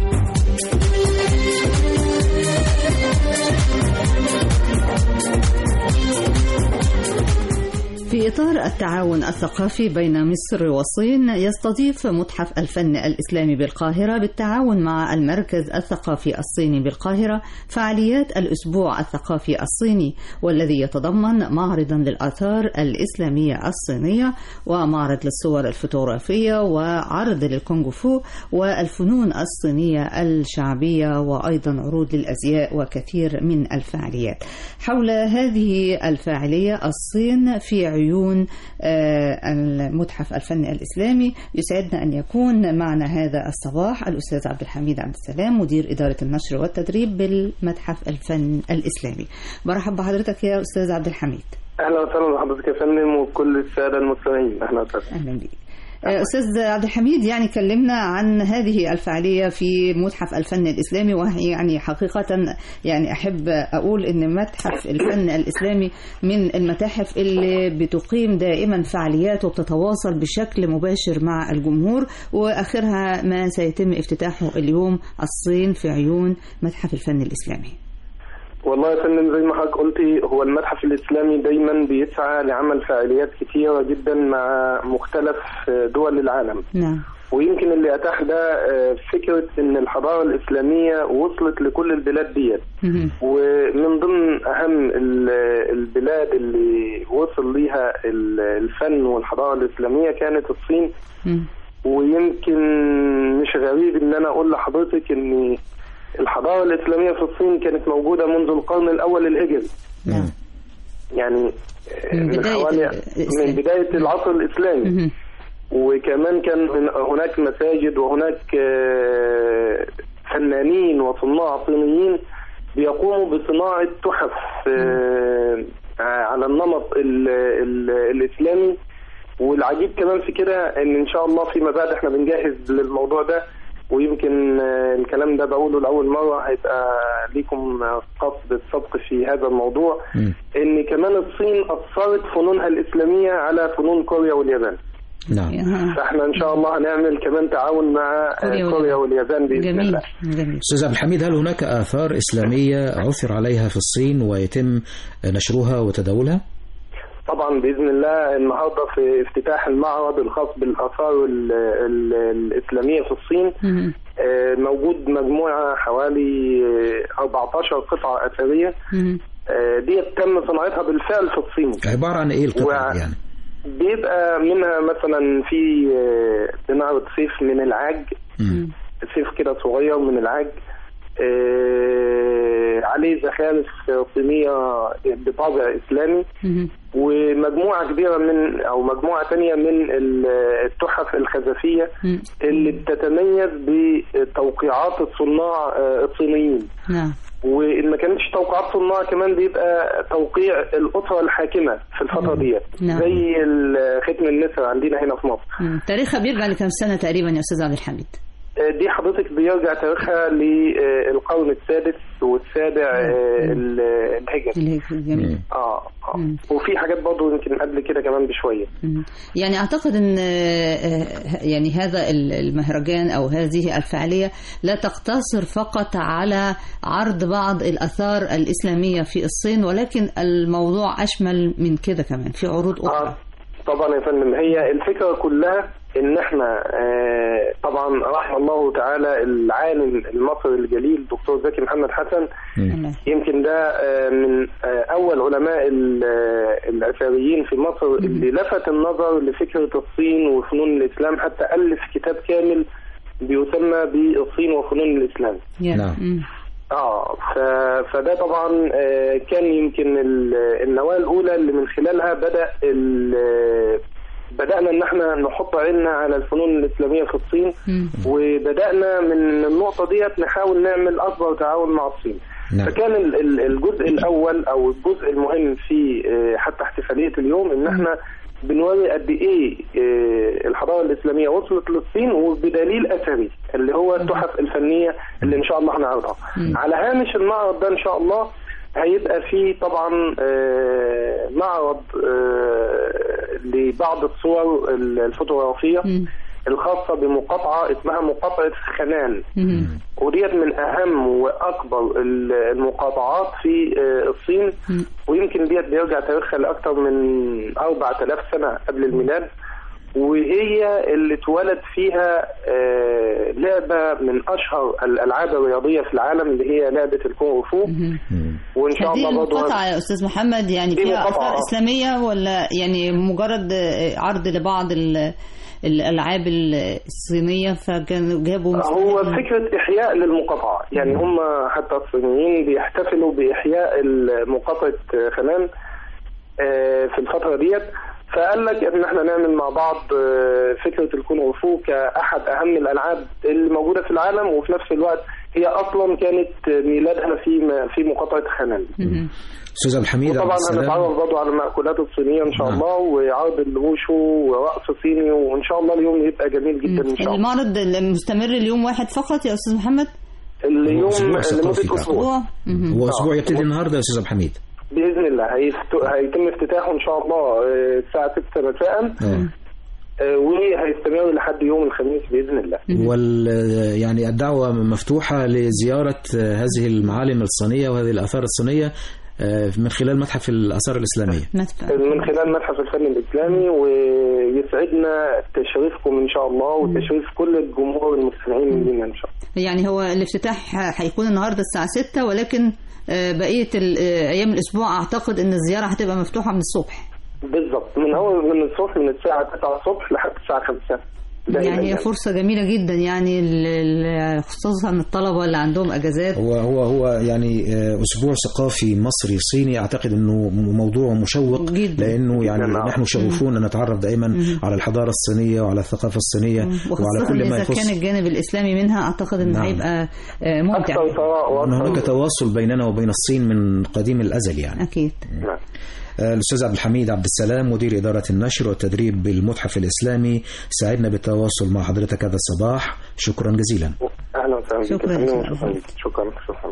في إطار التعاون الثقافي بين مصر والصين يستضيف متحف الفن الإسلامي بالقاهرة بالتعاون مع المركز الثقافي الصيني بالقاهرة فعاليات الأسبوع الثقافي الصيني والذي يتضمن معرضا للآثار الإسلامية الصينية ومعرض للصور الفوتوغرافية وعرض للكونغ فو والفنون الصينية الشعبية وأيضا عروض للأزياء وكثير من الفعاليات حول هذه الفاعلية الصين في عيون آه، المتحف الفني الإسلامي يسعدنا أن يكون معنا هذا الصباح الأستاذ عبد الحميد عبد السلام مدير إدارة النشر والتدريب بالمتحف الفن الإسلامي برحب بحضرتك يا أستاذ عبد الحميد اهلا وسهلا بحضرتك يا فندم وكل الساده المستمعين اهلا وسهلا اهلا بك آه، أستاذ عبد الحميد يعني كلمنا عن هذه الفعالية في متحف الفن الإسلامي وهي يعني حقيقة يعني أحب أقول أن متحف الفن الإسلامي من المتاحف اللي بتقيم دائما فعاليات وبتتواصل بشكل مباشر مع الجمهور وآخرها ما سيتم افتتاحه اليوم الصين في عيون متحف الفن الإسلامي والله يا فندم زي ما حضرتك قلتي هو المتحف الاسلامي دايما بيسعى لعمل فعاليات كتيره جدا مع مختلف دول العالم نعم ويمكن اللي اتاح ده آه، فكره ان الحضاره الاسلاميه وصلت لكل البلاد ديت ومن ضمن اهم ال- البلاد اللي وصل ليها ال- الفن والحضاره الاسلاميه كانت الصين ويمكن مش غريب ان انا اقول لحضرتك ان الحضاره الاسلاميه في الصين كانت موجوده منذ القرن الاول الهجري نعم يعني من من بداية حوالي الإسلام. من بدايه العصر الاسلامي وكمان كان من- هناك مساجد وهناك آه، فنانين وصناع صينيين بيقوموا بصناعه تحف آه، على النمط ال- ال- الاسلامي والعجيب كمان في كده ان ان شاء الله فيما بعد احنا بنجهز للموضوع ده ويمكن آه، الكلام ده بقوله لاول مره هيبقى ليكم آه، قصد السبق في هذا الموضوع ان كمان الصين اثرت فنونها الاسلاميه على فنون كوريا واليابان نعم فاحنا ان شاء الله هنعمل كمان تعاون مع آه، كوريا كوريا واليابان باذن جميل الله جميل أستاذ عبد الحميد هل هناك آثار إسلامية عثر عليها في الصين ويتم نشرها وتداولها؟ طبعا باذن الله النهارده في افتتاح المعرض الخاص بالاثار ال- ال- الاسلاميه في الصين آه، موجود مجموعه حوالي آه، 14 قطعه اثريه آه، دي تم صناعتها بالفعل في الصين عبارة عن إيه القطع يعني؟ بيبقى منها مثلا في آه، بنعرض سيف من العاج سيف كده صغير من العاج آه، عليه زخارف صينية بطابع إسلامي ومجموعة كبيرة من أو مجموعة تانية من ال- التحف الخزفية اللي بتتميز بتوقيعات الصناع آه، الصينيين نعم وإن ما كانتش توقيعات صناع كمان بيبقى توقيع الأسرة الحاكمة في الفترة ديت نعم. زي ال- ختم النسر عندنا هنا في مصر مم. تاريخها بيرجع لكم سنة تقريبا يا أستاذ عبد الحميد آه، دي حضرتك بيرجع تاريخها للقرن السادس والسابع آه، ال- الهجري جميل اه اه وفي حاجات برضه يمكن قبل كده كمان بشويه مم. يعني أعتقد أن آه، آه، يعني هذا ال- المهرجان أو هذه الفعالية لا تقتصر فقط على عرض بعض الآثار الإسلامية في الصين ولكن الموضوع أشمل من كده كمان في عروض أخرى طبعا يا فندم هي الفكره كلها ان احنا آه، طبعا رحم الله تعالى العالم المصري الجليل دكتور زكي محمد حسن يمكن ده آه، من آه، اول علماء ال- آه، الاثريين في مصر اللي لفت النظر لفكره الصين وفنون الاسلام حتى الف كتاب كامل بيسمى بالصين وفنون الاسلام نعم اه ف... فده طبعا آه، كان يمكن ال- النواه الاولى اللي من خلالها بدا ال- بدانا ان احنا نحط عيننا على الفنون الاسلاميه في الصين وبدانا من النقطه ديت نحاول نعمل اكبر تعاون مع الصين نعم. فكان ال- ال- الجزء الاول او الجزء المهم في آه، حتى احتفاليه اليوم ان احنا بنوري قد ايه آه، الحضاره الاسلاميه وصلت للصين وبدليل اثري اللي هو التحف الفنيه اللي ان شاء الله هنعرضها على هامش المعرض ده ان شاء الله هيبقى في طبعا آه، معرض آه، لبعض الصور الفوتوغرافية الخاصة بمقاطعة اسمها مقاطعة خنان وديت من أهم وأكبر ال- المقاطعات في آه، الصين ويمكن ديت بيرجع تاريخها لأكثر من 4000 سنة قبل الميلاد وهي اللي اتولد فيها آه، لعبة من أشهر الألعاب الرياضية في العالم اللي هي لعبة الكونغ فو وإن شاء هذه الله برضه المقاطعة يا أستاذ محمد يعني دي فيها مقاطعة. آثار إسلامية ولا يعني مجرد عرض لبعض ال- الألعاب الصينية فكانوا جابوا هو فكرة إحياء للمقاطعة يعني هم حتى الصينيين بيحتفلوا بإحياء مقاطعة خنان آه، في الفترة ديت فقال لك ان احنا نعمل مع بعض آه، فكرة الكونغ فو كأحد أهم الألعاب اللي موجودة في العالم وفي نفس الوقت هي أصلا كانت ميلادها في في مقاطعة خنان استاذ عبد الحميد عبد وطبعا السلام هنتعرف برضه على المأكولات الصينية إن شاء الله وعرض الوشو ورقص صيني وإن شاء الله اليوم يبقى جميل جدا إن شاء الله المعرض المستمر اليوم واحد فقط يا أستاذ محمد اليوم أسبوع ثقافي لمدة فقط. أسبوع هو اسبوع يبتدي النهارده يا استاذ عبد الحميد بإذن الله هيفت- هيتم افتتاحه إن شاء الله آه، الساعة 6 مساء آه. آه، وهيستمر لحد يوم الخميس بإذن الله وال يعني الدعوة مفتوحة لزيارة هذه المعالم الصينية وهذه الآثار الصينية آه، من خلال متحف الآثار الإسلامية من خلال متحف الفن الإسلامي ويسعدنا تشريفكم إن شاء الله وتشريف كل الجمهور المستمعين لنا إن شاء الله يعني هو الافتتاح هيكون النهارده الساعة 6 ولكن آه، بقية ال- آه، أيام الأسبوع أعتقد إن الزيارة هتبقى مفتوحة من الصبح بالظبط من أول من الصبح من الساعة 9 الصبح لحد الساعة 5 دائماً يعني هي فرصة جميلة جدا يعني ال- ال- خصوصا الطلبة اللي عندهم أجازات هو هو هو يعني آه، أسبوع ثقافي مصري صيني أعتقد أنه موضوع مشوق لأنه يعني نحن شغوفون أن نتعرف دائما على الحضارة الصينية وعلى الثقافة الصينية وعلى وخاصة كل ما إذا يخص كان الجانب الإسلامي منها أعتقد إن نعم. هيبقى آه، ممتع وأن هناك تواصل بيننا وبين الصين من قديم الأزل يعني أكيد آه، الأستاذ عبد الحميد عبد السلام مدير إدارة النشر والتدريب بالمتحف الإسلامي سعدنا بالتواصل مع حضرتك هذا الصباح شكرا جزيلا أهلا وسهلا بك شكراً. يا فندم، شكرا لك. شكرا شكرا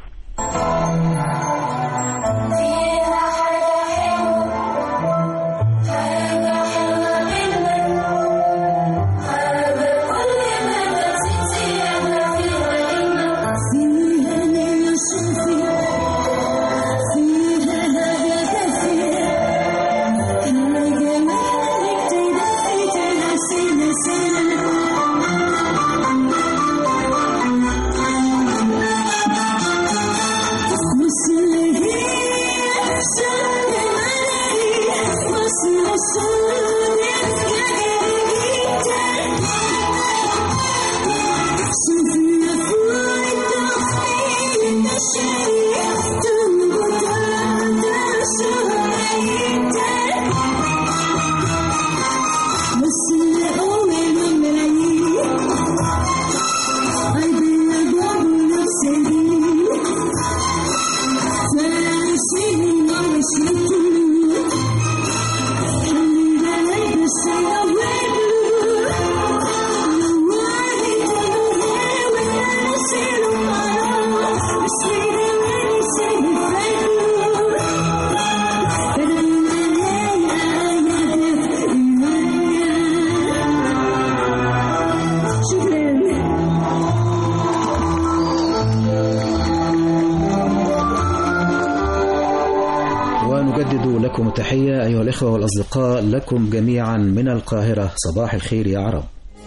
ونجدد لكم التحية أيها الإخوة والأصدقاء لكم جميعا من القاهرة صباح الخير يا عرب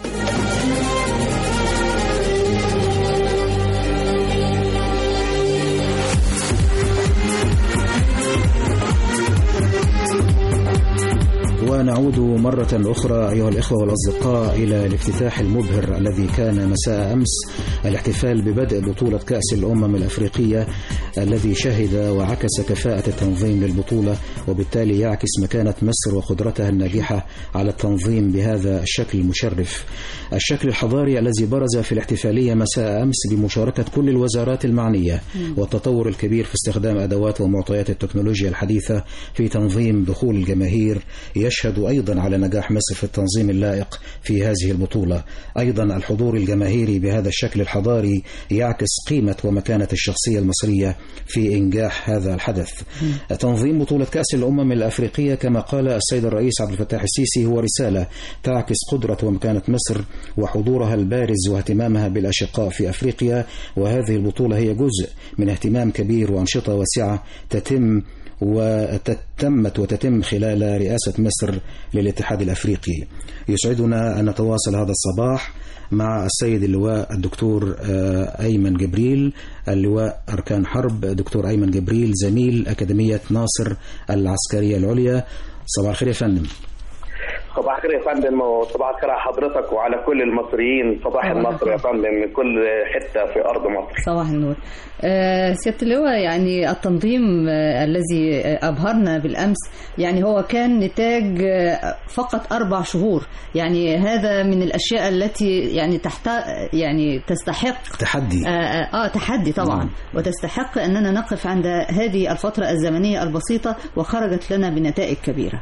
ونعود مرة أخرى أيها الإخوة والأصدقاء إلى الافتتاح المبهر الذي كان مساء أمس الاحتفال ببدء بطولة كأس الأمم الأفريقية الذي شهد وعكس كفاءة التنظيم للبطولة وبالتالي يعكس مكانة مصر وقدرتها الناجحة على التنظيم بهذا الشكل المشرف الشكل الحضاري الذي برز في الاحتفالية مساء أمس بمشاركة كل الوزارات المعنية والتطور الكبير في استخدام أدوات ومعطيات التكنولوجيا الحديثة في تنظيم دخول الجماهير يشهد تشهد أيضا على نجاح مصر في التنظيم اللائق في هذه البطولة أيضا الحضور الجماهيري بهذا الشكل الحضاري يعكس قيمة ومكانة الشخصية المصرية في إنجاح هذا الحدث تنظيم بطولة كأس الأمم الأفريقية كما قال السيد الرئيس عبد الفتاح السيسي هو رسالة تعكس قدرة ومكانة مصر وحضورها البارز واهتمامها بالأشقاء في أفريقيا وهذه البطولة هي جزء من اهتمام كبير وأنشطة واسعة تتم وتتمت وتتم خلال رئاسة مصر للاتحاد الأفريقي يسعدنا أن نتواصل هذا الصباح مع السيد اللواء الدكتور آه، أيمن جبريل اللواء أركان حرب دكتور أيمن جبريل زميل أكاديمية ناصر العسكرية العليا صباح الخير يا فندم صباح الخير يا فندم وصباح الخير على حضرتك وعلى كل المصريين صباح النصر يا فندم من كل حته في ارض مصر صباح النور آه، سيادة اللواء يعني التنظيم آه، الذي آه، أبهرنا بالأمس يعني هو كان نتاج آه، فقط أربع شهور يعني هذا من الأشياء التي يعني تحت يعني تستحق تحدي آه, آه, آه تحدي طبعا نعم. وتستحق أننا نقف عند هذه الفترة الزمنية البسيطة وخرجت لنا بنتائج كبيرة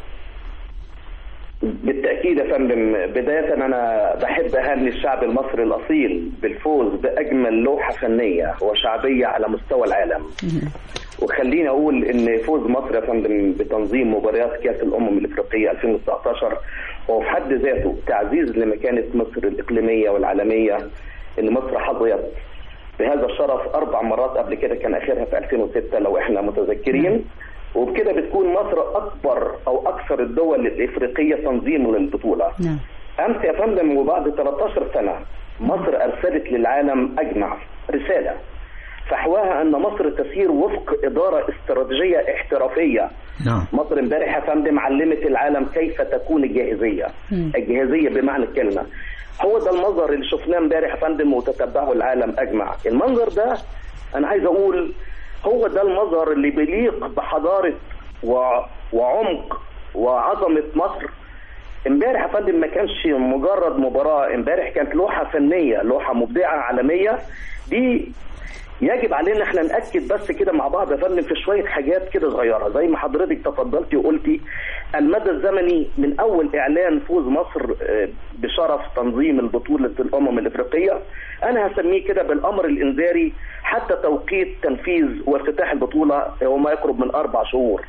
بالتاكيد يا فندم بدايه انا بحب اهني الشعب المصري الاصيل بالفوز باجمل لوحه فنيه وشعبيه على مستوى العالم وخليني اقول ان فوز مصر يا فندم بتنظيم مباريات كاس الامم الافريقيه 2019 هو في حد ذاته تعزيز لمكانه مصر الاقليميه والعالميه ان مصر حظيت بهذا الشرف اربع مرات قبل كده كان اخرها في 2006 لو احنا متذكرين وبكده بتكون مصر اكبر او اكثر الدول الافريقيه تنظيما للبطوله نعم امس يا فندم وبعد 13 سنه مصر ارسلت للعالم اجمع رساله فحواها ان مصر تسير وفق اداره استراتيجيه احترافيه نعم مصر امبارح يا فندم علمت العالم كيف تكون الجاهزيه الجاهزيه بمعنى الكلمه هو ده المنظر اللي شفناه امبارح يا فندم وتتبعه العالم اجمع المنظر ده انا عايز اقول هو ده المظهر اللي بيليق بحضاره و... وعمق وعظمه مصر امبارح يا فندم ما كانش مجرد مباراه امبارح كانت لوحه فنيه لوحه مبدعه عالميه دي يجب علينا احنا ناكد بس كده مع بعض يا فندم في شويه حاجات كده صغيره زي ما حضرتك تفضلتي وقلتي المدى الزمني من اول اعلان فوز مصر آه، بشرف تنظيم البطوله الامم الافريقيه انا هسميه كده بالامر الانذاري حتى توقيت تنفيذ وافتتاح البطوله هو ما يقرب من اربع شهور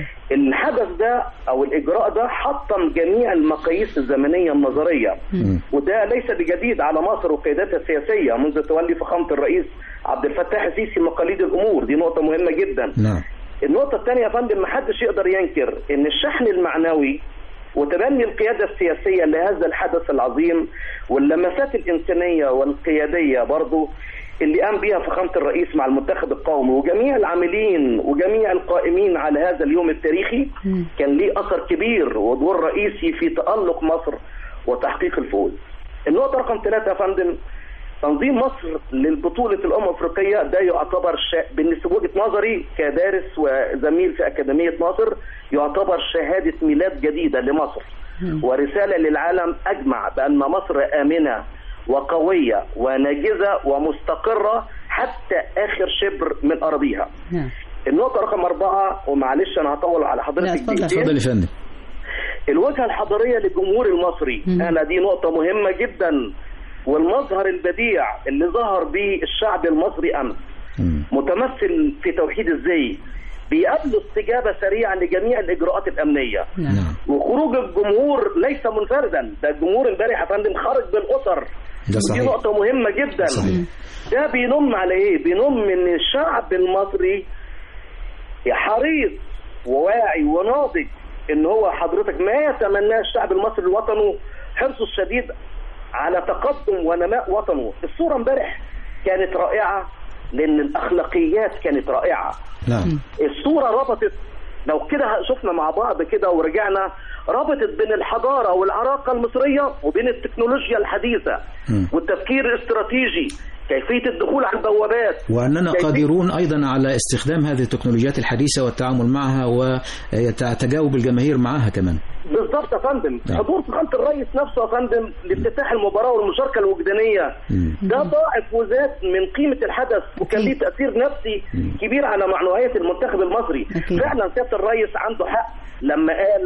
الحدث ده او الاجراء ده حطم جميع المقاييس الزمنيه النظريه وده ليس بجديد على مصر وقياداتها السياسيه منذ تولي فخامه الرئيس عبد الفتاح السيسي مقاليد الامور دي نقطه مهمه جدا نعم النقطه الثانيه يا فندم محدش يقدر ينكر ان الشحن المعنوي وتبني القياده السياسيه لهذا الحدث العظيم واللمسات الانسانيه والقياديه برضو اللي قام بها فخامه الرئيس مع المنتخب القومي وجميع العاملين وجميع القائمين على هذا اليوم التاريخي كان ليه اثر كبير ودور رئيسي في تالق مصر وتحقيق الفوز. النقطه رقم ثلاثه يا فندم تنظيم مصر للبطولة الأمم الأفريقية ده يعتبر شا... بالنسبة وجهة نظري كدارس وزميل في أكاديمية ناصر يعتبر شهادة ميلاد جديدة لمصر ورسالة للعالم أجمع بأن مصر آمنة وقوية وناجزة ومستقرة حتى آخر شبر من أراضيها نعم النقطة رقم أربعة ومعلش أنا هطول على لا حضرتك اتفضل دقيقتين. اتفضل يا فندم الوجهة الحضارية للجمهور المصري أنا دي نقطة مهمة جدا والمظهر البديع اللي ظهر به الشعب المصري أمس متمثل في توحيد الزي بيقابلوا استجابة سريعة لجميع الإجراءات الأمنية نعم وخروج الجمهور ليس منفردا ده الجمهور امبارح يا فندم خرج بالأسر ده صحيح. ودي نقطة مهمة جدا صحيح. ده بينم على ايه؟ بينم ان الشعب المصري حريص وواعي وناضج ان هو حضرتك ما يتمناه الشعب المصري لوطنه حرصه الشديد على تقدم ونماء وطنه الصورة امبارح كانت رائعة لان الاخلاقيات كانت رائعة نعم الصورة ربطت لو كده شفنا مع بعض كده ورجعنا ربطت بين الحضارة والعراقة المصرية وبين التكنولوجيا الحديثة والتفكير الاستراتيجي كيفية الدخول على البوابات وأننا كيفية- قادرون أيضا على استخدام هذه التكنولوجيات الحديثة والتعامل معها وتجاوب الجماهير معها كمان بالظبط يا فندم نعم. حضور فخامة الرئيس نفسه يا فندم لافتتاح المباراة والمشاركة الوجدانية ده ضاعف وزاد من قيمة الحدث وكان ليه تأثير نفسي كبير على معنويات المنتخب المصري أكيد. فعلا سيادة الرئيس عنده حق لما قال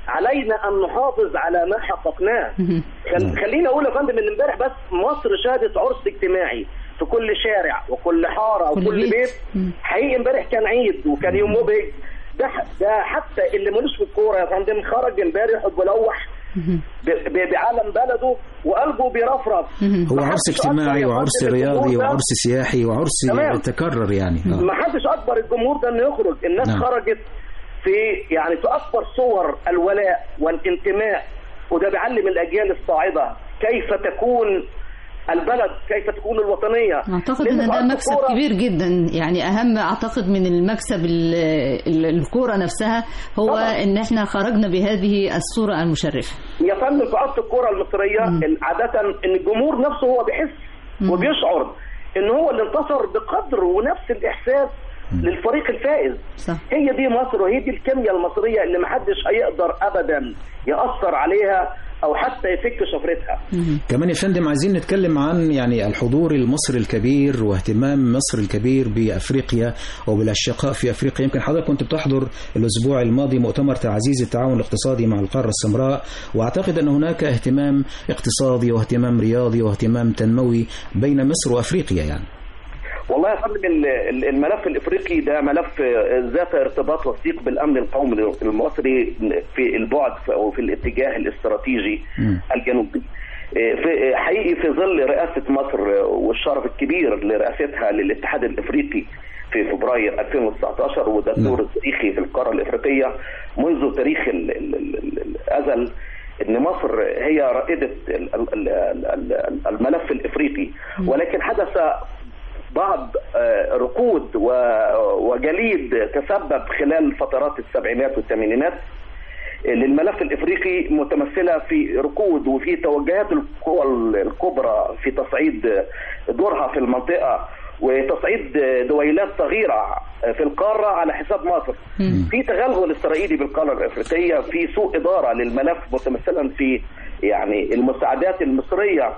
علينا ان نحافظ على ما حققناه خل... خليني اقول يا فندم ان امبارح بس مصر شهدت عرس اجتماعي في كل شارع وكل حاره كل وكل بيت. بيت حقيقي امبارح كان عيد وكان يوم مبهج ده ده حتى اللي ملوش في الكوره يا فندم خرج امبارح وبلوح ب- ب- بعالم بلده وقلبه بيرفرف هو عرس محدش اجتماعي أكبر يا وعرس فندم رياضي الجمهور ده. وعرس سياحي وعرس تمام. تكرر يعني آه. ما حدش اكبر الجمهور ده انه يخرج الناس نعم. خرجت في يعني في اكبر صور الولاء والانتماء وده بيعلم الاجيال الصاعده كيف تكون البلد كيف تكون الوطنيه اعتقد لأن ان في ده أرض مكسب الكورة- كبير جدا يعني اهم اعتقد من المكسب ال- ال- الكوره نفسها هو طبعاً. ان احنا خرجنا بهذه الصوره المشرفه يا فندم في ارض الكره المصريه عاده ان الجمهور نفسه هو بيحس وبيشعر ان هو اللي انتصر بقدر ونفس الاحساس للفريق الفائز صح. هي دي مصر وهي دي الكيمياء المصريه اللي محدش هيقدر ابدا ياثر عليها او حتى يفك شفرتها كمان يا فندم عايزين نتكلم عن يعني الحضور المصري الكبير واهتمام مصر الكبير بافريقيا وبالاشقاء في افريقيا يمكن حضرتك كنت بتحضر الاسبوع الماضي مؤتمر تعزيز التعاون الاقتصادي مع القاره السمراء واعتقد ان هناك اهتمام اقتصادي واهتمام رياضي واهتمام تنموي بين مصر وافريقيا يعني والله يا فندم ال- ال- الملف الافريقي ده ملف ذات ارتباط وثيق بالامن القومي المصري في البعد او في الاتجاه الاستراتيجي الجنوبي في حقيقي في ظل رئاسه مصر والشرف الكبير لرئاستها للاتحاد الافريقي في فبراير 2019 وده الدور التاريخي في القاره الافريقيه منذ تاريخ ال- ال- ال- الازل ان مصر هي رائده ال- ال- ال- ال- الملف الافريقي ولكن حدث بعض آه، ركود و- وجليد تسبب خلال فترات السبعينات والثمانينات للملف الافريقي متمثله في ركود وفي توجهات القوى الكبرى في تصعيد دورها في المنطقه وتصعيد دويلات صغيره في القاره على حساب مصر. في تغلغل اسرائيلي بالقاره الافريقيه، في سوء اداره للملف متمثلا في يعني المساعدات المصريه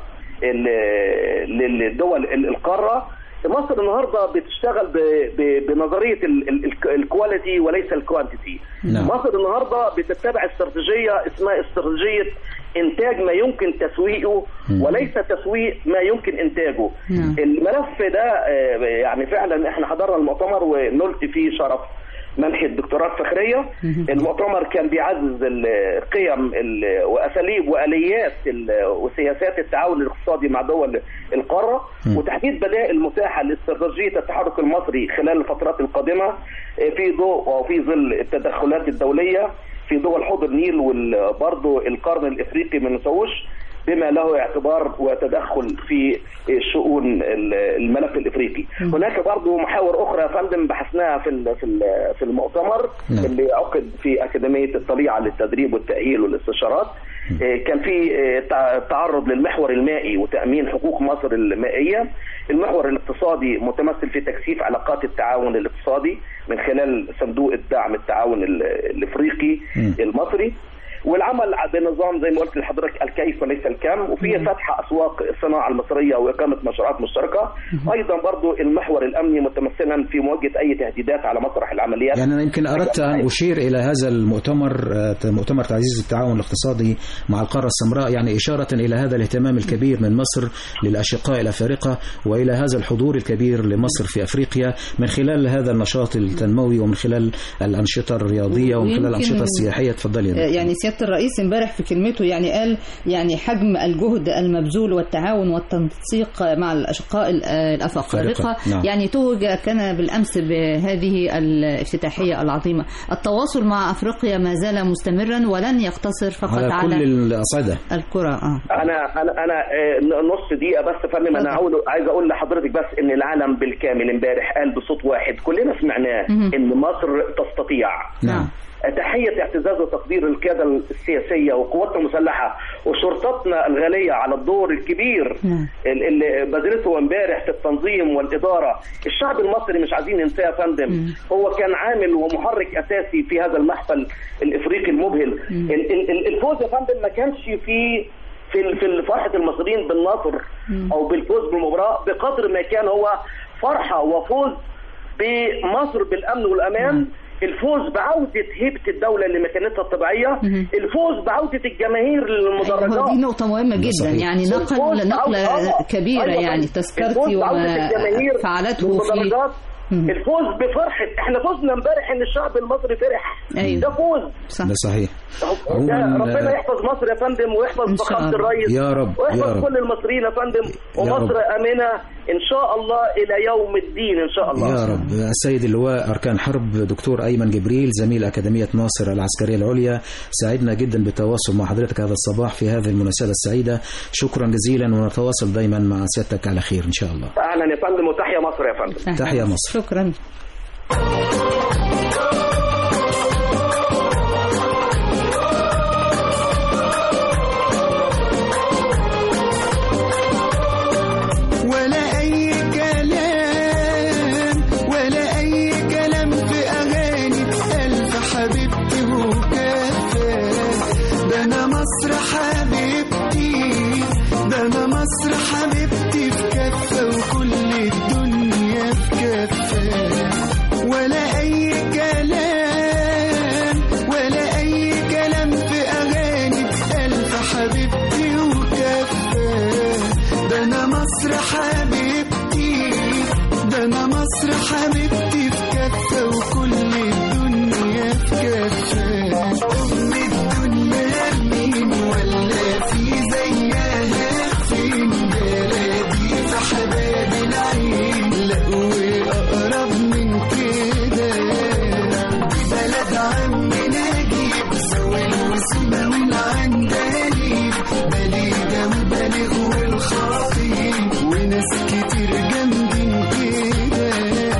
ال- للدول ال- القاره مصر النهارده بتشتغل ب- ب- بنظريه ال- ال- ال- الكواليتي وليس الكوانتيتي نعم. مصر النهارده بتتبع استراتيجيه اسمها استراتيجيه انتاج ما يمكن تسويقه وليس تسويق ما يمكن انتاجه نعم. الملف ده آه، يعني فعلا احنا حضرنا المؤتمر ونلت فيه شرف منحة دكتوراه فخرية المؤتمر كان بيعزز القيم ال- وأساليب وآليات ال- وسياسات التعاون الاقتصادي مع دول القارة وتحديد بدائل متاحة لاستراتيجية التحرك المصري خلال الفترات القادمة آه، في ضوء وفي ظل التدخلات الدولية في دول حوض النيل وبرضه القرن الافريقي ما نسووش بما له اعتبار وتدخل في شؤون الملف الافريقي. هناك برضه محاور اخرى يا فندم بحثناها في ال- في ال- في المؤتمر نعم. اللي عقد في اكاديميه الطليعه للتدريب والتاهيل والاستشارات. آه، كان في آه، تع- تعرض للمحور المائي وتامين حقوق مصر المائيه. المحور الاقتصادي متمثل في تكثيف علاقات التعاون الاقتصادي من خلال صندوق الدعم التعاون ال- الافريقي المصري. والعمل بنظام زي ما قلت لحضرتك الكيف وليس الكم وفي فتح اسواق الصناعه المصريه واقامه مشروعات مشتركه ايضا برضو المحور الامني متمثلا في مواجهه اي تهديدات على مسرح العمليات يعني أنا يمكن أردت أن أشير إلى هذا المؤتمر آه، مؤتمر تعزيز التعاون الاقتصادي مع القارة السمراء يعني إشارة إلى هذا الاهتمام الكبير من مصر للأشقاء الأفارقة وإلى هذا الحضور الكبير لمصر في أفريقيا من خلال هذا النشاط التنموي ومن خلال الأنشطة الرياضية ومن خلال ويمكن- الأنشطة السياحية تفضلي يا دكتور. يعني سياده الرئيس امبارح في كلمته يعني قال يعني حجم الجهد المبذول والتعاون والتنسيق مع الاشقاء ال- الافارقه أفارقة، نعم. يعني توج كان بالامس بهذه الافتتاحيه العظيمه التواصل مع افريقيا ما زال مستمرا ولن يقتصر فقط على على, كل الأصعدة الكره اه انا انا انا آه، نص دقيقه بس يا فندم انا عاوز عايز اقول لحضرتك بس ان العالم بالكامل امبارح قال بصوت واحد كلنا سمعناه مهم. ان مصر تستطيع نعم تحية اعتزاز وتقدير القيادة السياسية وقواتنا المسلحة وشرطتنا الغالية على الدور الكبير ال- اللي بذلته امبارح في التنظيم والإدارة الشعب المصري مش عايزين ننساه يا فندم هو كان عامل ومحرك أساسي في هذا المحفل الإفريقي المبهل ال- ال- ال- الفوز يا فندم ما كانش في في ال- في فرحة المصريين بالنصر أو بالفوز بالمباراة بقدر ما كان هو فرحة وفوز بمصر بالامن والامان الفوز بعودة هيبة الدولة لمكانتها الطبيعية الفوز بعودة الجماهير للمدرجات هو دي نقطة مهمة جدا صحيح. يعني الفوز نقل نقلة بعودة- كبيرة أيوة يعني الفوز تذكرتي بعودة وما الجماهير فعلته في للمدرجات الفوز بفرحة احنا فزنا امبارح ان الشعب المصري فرح أيوة. ده فوز ده صحيح ده عموماً، ربنا آه، يحفظ مصر يا فندم ويحفظ فخامة الرئيس يا رب، ويحفظ يا رب. كل المصريين يا فندم يا ومصر رب. امنة ان شاء الله الى يوم الدين ان شاء الله يا رب السيد اللواء أركان حرب دكتور أيمن جبريل زميل أكاديمية ناصر العسكرية العليا سعدنا جدا بالتواصل مع حضرتك هذا الصباح في هذه المناسبة السعيدة شكرا جزيلا ونتواصل دايما مع سيادتك على خير إن شاء الله اهلا يا فندم وتحيا مصر يا فندم تحيا مصر شكرا ولا أي كلام ولا أي كلام في أغاني ألف حبيبتي وكفى ده أنا مصر حبيبتي ده أنا مصر حبيبتي في كفة وكل الدنيا في كفة ولا أي كلام ولا أي كلام في أغاني ألف حبيبتي وكفى ده أنا مصر حبيبتي ده أنا مصر حبيبتي في كفة وكل الدنيا في كفة أم الدنيا مين ولا في زيها فين بلدي في حباب العين لا وأقرب من كده بلد عم نجيب سوى الوسمة والعندليب بليدة وبالغ والخطيب وناس كتير جامدين كده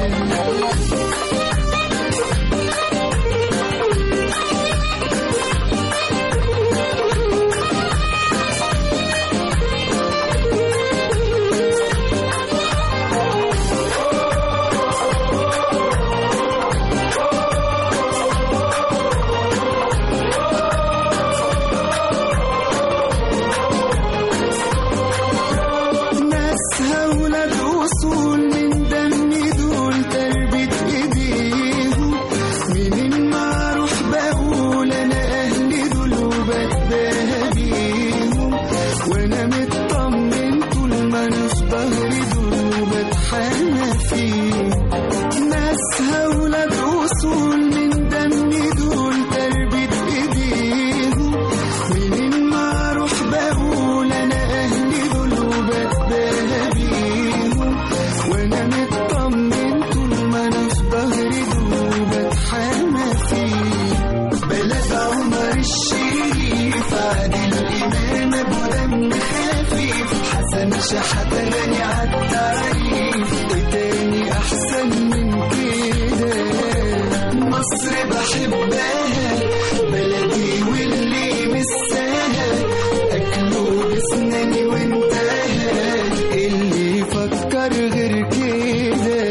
ناسها ولاد اصول من دم دول تربة ايديهم منين ما اروح بقول انا اهلي دول وبتباهى بيهم وانا مطمن طول ما انا في ظهري دول وبتحنى فيهم ناسها ولاد اصول من دم دول تربة ايديهم منين ما اروح بقول انا اهلي دول وبتباهى بيهم وانا مطمن طول ما انا في ظهري دول وبتحمى فيهم بلد عمر الشريف عادل الامام ابو دم خفيف حسن شحات غني عالتعريف ايه تاني احسن من كده مصر بحبها بلدي واللي مساها اكله بسناني وانتهى اللي يفكر غير كده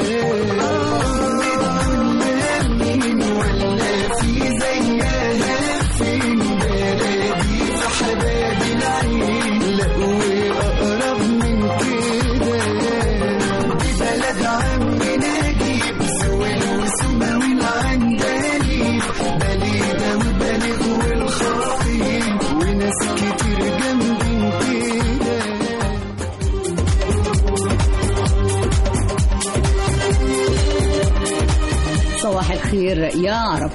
الدنيا مين ولا في زيها فين بلدي في حباب العين لا واقرب من كده دي بلد عم نجيب سوى الوسمة والعندليب بليدة وبالغ والخطيب وناس كتير جامدين كده صباح الخير يا عرب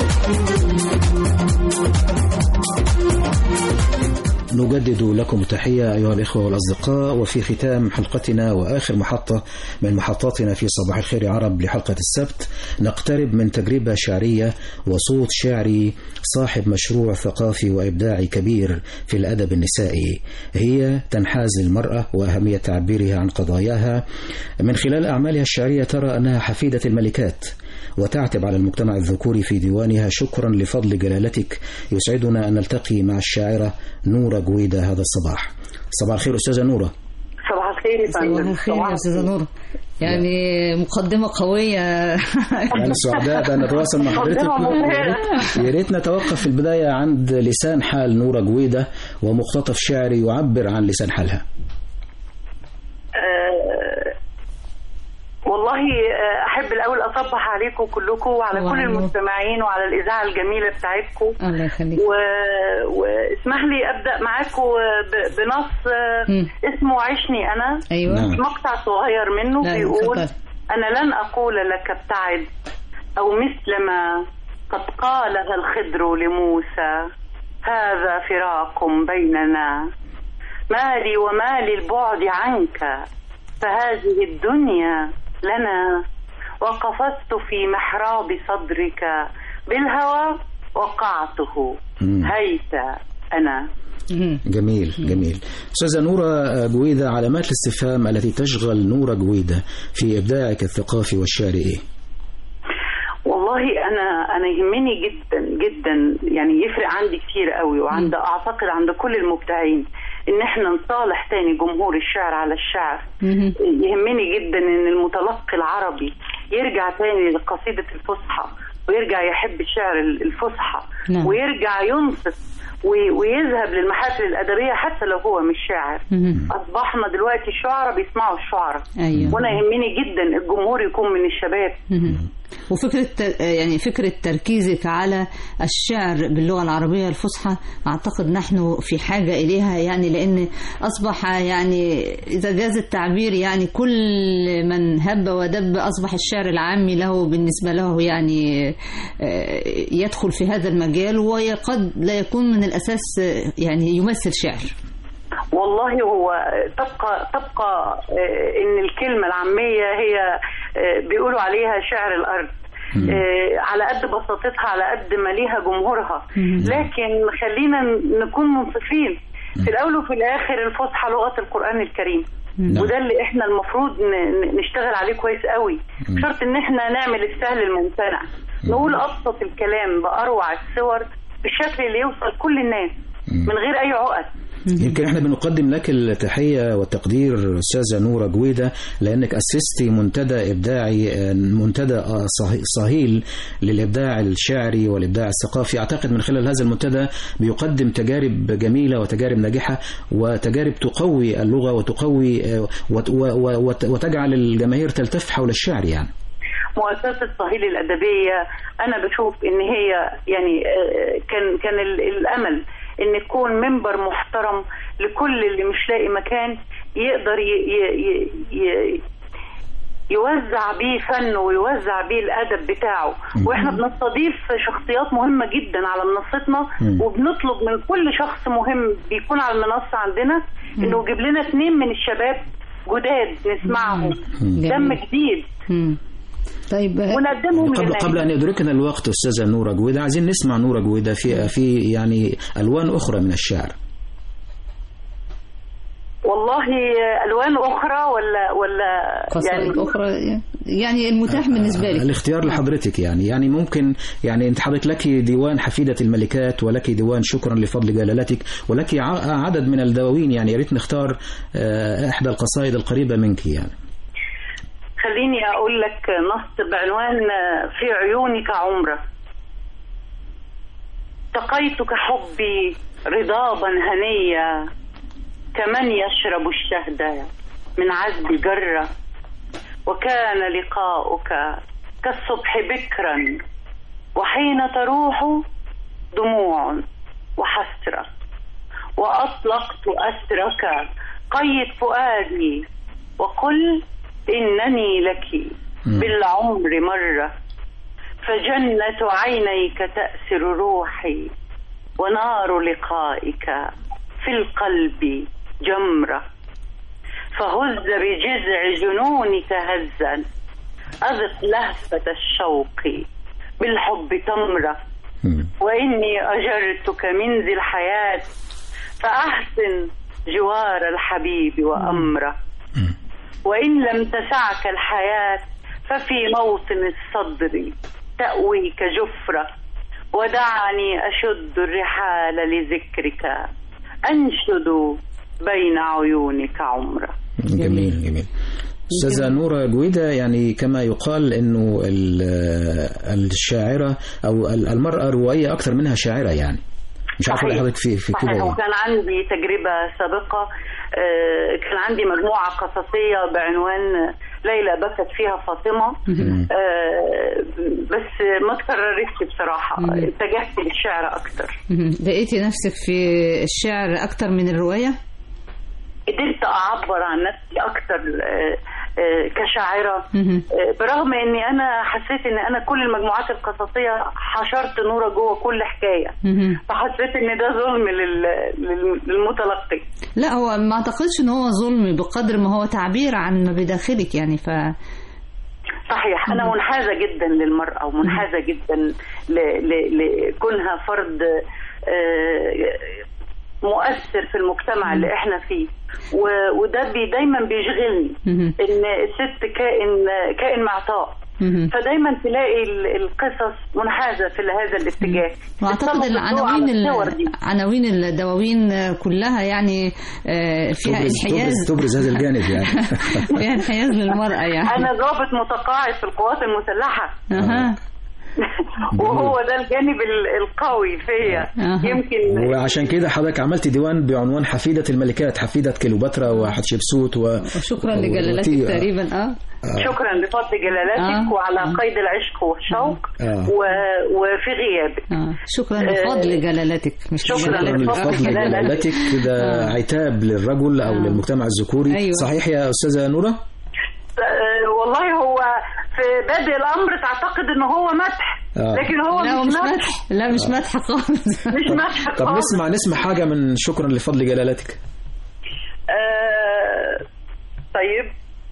نجدد لكم التحية أيها الإخوة والأصدقاء وفي ختام حلقتنا وآخر محطة من محطاتنا في صباح الخير يا عرب لحلقة السبت نقترب من تجربة شعرية وصوت شعري صاحب مشروع ثقافي وإبداعي كبير في الأدب النسائي هي تنحاز للمرأة وأهمية تعبيرها عن قضاياها من خلال أعمالها الشعرية ترى أنها حفيدة الملكات وتعتب على المجتمع الذكوري في ديوانها شكرا لفضل جلالتك يسعدنا أن نلتقي مع الشاعرة نورة جويدة هذا الصباح صباح الخير أستاذة نورة صباح الخير يا فندم صباح الخير يا استاذه نور يعني مقدمه قويه يعني سعداء بأن نتواصل مع حضرتك مقدمة مبهرة. يا ريت نتوقف في البداية عند لسان حال نورة جويدة ومقتطف شعري يعبر عن لسان حالها آه، والله آه، احب الاول بصبح عليكم كلكم وعلى كل وعليكم. المستمعين وعلى الاذاعه الجميله بتاعتكم الله يخليك و... واسمح لي ابدا معاكم ب... بنص آه، مم. اسمه عشني انا أيوة. نعم. مقطع صغير منه لا، بيقول اتفضل. انا لن اقول لك ابتعد او مثل ما قد قالها الخضر لموسى هذا فراق بيننا ما لي وما لي البعد عنك فهذه الدنيا لنا وقفزت في محراب صدرك بالهوى وقعته هيت أنا جميل جميل أستاذة نورة جويدة علامات الاستفهام التي تشغل نورة جويدة في إبداعك الثقافي والشعري إيه؟ والله انا انا يهمني جدا جدا يعني يفرق عندي كتير قوي وعند اعتقد عند كل المبدعين ان احنا نصالح تاني جمهور الشعر على الشعر يهمني جدا ان المتلقي العربي يرجع تاني لقصيدة الفصحى ويرجع يحب الشعر الفصحى نعم. ويرجع ينصت وي- ويذهب للمحافل الأدبية حتى لو هو مش شاعر أصبحنا دلوقتي الشعراء بيسمعوا الشعراء أيوة. وأنا يهمني جدا الجمهور يكون من الشباب مهم. وفكرة يعني فكرة تركيزك على الشعر باللغة العربية الفصحى أعتقد نحن في حاجة إليها يعني لأن أصبح يعني إذا جاز التعبير يعني كل من هب ودب أصبح الشعر العامي له بالنسبة له يعني آه، يدخل في هذا المجال وقد لا يكون من الأساس آه، يعني يمثل شعر والله هو تبقى تبقى آه، ان الكلمه العاميه هي آه، بيقولوا عليها شعر الارض آه، على قد بساطتها على قد ما ليها جمهورها لكن خلينا نكون منصفين في الاول وفي الاخر الفصحى لغه القران الكريم نعم. وده اللي احنا المفروض ن- ن- نشتغل عليه كويس قوي شرط ان احنا نعمل السهل الممتنع نقول ابسط الكلام باروع الصور بالشكل اللي يوصل كل الناس من غير اي عقد يمكن احنا بنقدم لك التحية والتقدير أستاذة نورة جويدة لأنك أسستي منتدى إبداعي آه، منتدى آه، صهي- صهيل للإبداع الشعري والإبداع الثقافي أعتقد من خلال هذا المنتدى بيقدم تجارب جميلة وتجارب ناجحة وتجارب تقوي اللغة وتقوي آه، وت- و- و- وت- وتجعل الجماهير تلتف حول الشعر يعني مؤسسة صهيل الأدبية أنا بشوف إن هي يعني آه، كان كان ال- الأمل إن يكون منبر محترم لكل اللي مش لاقي مكان يقدر ي ي ي ي يوزع بيه فنه ويوزع بيه الادب بتاعه واحنا بنستضيف شخصيات مهمه جدا على منصتنا مم. وبنطلب من كل شخص مهم بيكون على المنصه عندنا انه يجيب لنا اثنين من الشباب جداد نسمعهم دم جديد مم. طيب ونقدمهم قبل للناس قبل أن يدركنا الوقت أستاذة نورة جويدة عايزين نسمع نورة جويدة في في يعني ألوان أخرى من الشعر والله الوان اخرى ولا ولا قصائد أخرى يعني المتاح بالنسبة لك الاختيار لحضرتك يعني يعني ممكن يعني انت حضرتك لك ديوان حفيدة الملكات ولك ديوان شكرا لفضل جلالتك ولك ع- عدد من الدواوين يعني يا ريت نختار آه، احدى القصائد القريبة منك يعني خليني اقول لك نص بعنوان في عيونك عمره سقيتك حبي رضابا هنيا كمن يشرب الشهد من عذب جرة وكان لقاؤك كالصبح بكرا وحين تروح دموع وحسرة وأطلقت أسرك قيد فؤادي وقل إنني لك بالعمر مرة فجنة عينيك تأسر روحي ونار لقائك في القلب جمرة فهز بجذع جنونك هزا أذق لهفة الشوق بالحب تمرة وإني أجرتك من ذي الحياة فأحسن جوار الحبيب وأمره وإن لم تسعك الحياة ففي موطن الصدر تأويك جفرة ودعني أشد الرحال لذكرك أنشد بين عيونك عمرة جميل جميل أستاذة نورة جويدة يعني كما يقال أنه ال- الشاعرة أو المرأة روائية أكثر منها شاعرة يعني مش عارف صحيح. حضرتك في في كده صحيح إيه؟ وكان عندي تجربة سابقة آه، كان عندي مجموعة قصصية بعنوان ليلى بكت فيها فاطمه آه بس ما تكررتش بصراحه مم. اتجهت للشعر اكتر مهم. لقيتي نفسك في الشعر أكتر من الرواية؟ قدرت اعبر عن نفسي اكتر آه، آه، كشاعره مهم. آه، برغم اني انا حسيت ان انا كل المجموعات القصصيه حشرت نوره جوه كل حكايه مهم. فحسيت ان ده ظلم لل- لل- للمتلقي لا هو ما اعتقدش ان هو ظلم بقدر ما هو تعبير عن ما بداخلك يعني ف صحيح انا منحازه جدا للمراه ومنحازه جدا ل- ل- لكونها فرد آه، مؤثر في المجتمع اللي احنا فيه و- وده بي دايما بيشغلني مهم. ان الست كائن كائن معطاء مهم. فدايما تلاقي ال- القصص منحازه في هذا الاتجاه واعتقد بتسلط الضوء على العناوين الصور ال- دي. عناوين الدواوين كلها يعني آه، فيها تبرز, انحياز تبرز, تبرز هذا الجانب يعني فيها انحياز للمرأة يعني انا ضابط متقاعد في القوات المسلحه اها وهو ده الجانب ال- القوي فيا يمكن وعشان كده حضرتك عملت ديوان بعنوان حفيدة الملكات حفيدة كليوباترا وحتشبسوت و... شكرا لجلالتك وتي- تقريبا اه شكرا لفضل جلالتك آه. وعلى قيد العشق والشوق آه. و... وفي غيابك آه. شكرا لفضل جلالتك مش شكراً شكرا لجلالتك. لفضل جلالتك ده عتاب للرجل او للمجتمع الذكوري أيوة. صحيح يا استاذه نوره آه، والله هو في بادئ الامر تعتقد ان هو مدح آه. لكن هو لا هو مش مش مدح مدح لا مش مدح خالص مش مدح طب خالص. نسمع نسمع حاجه من شكرا لفضل جلالتك آه، طيب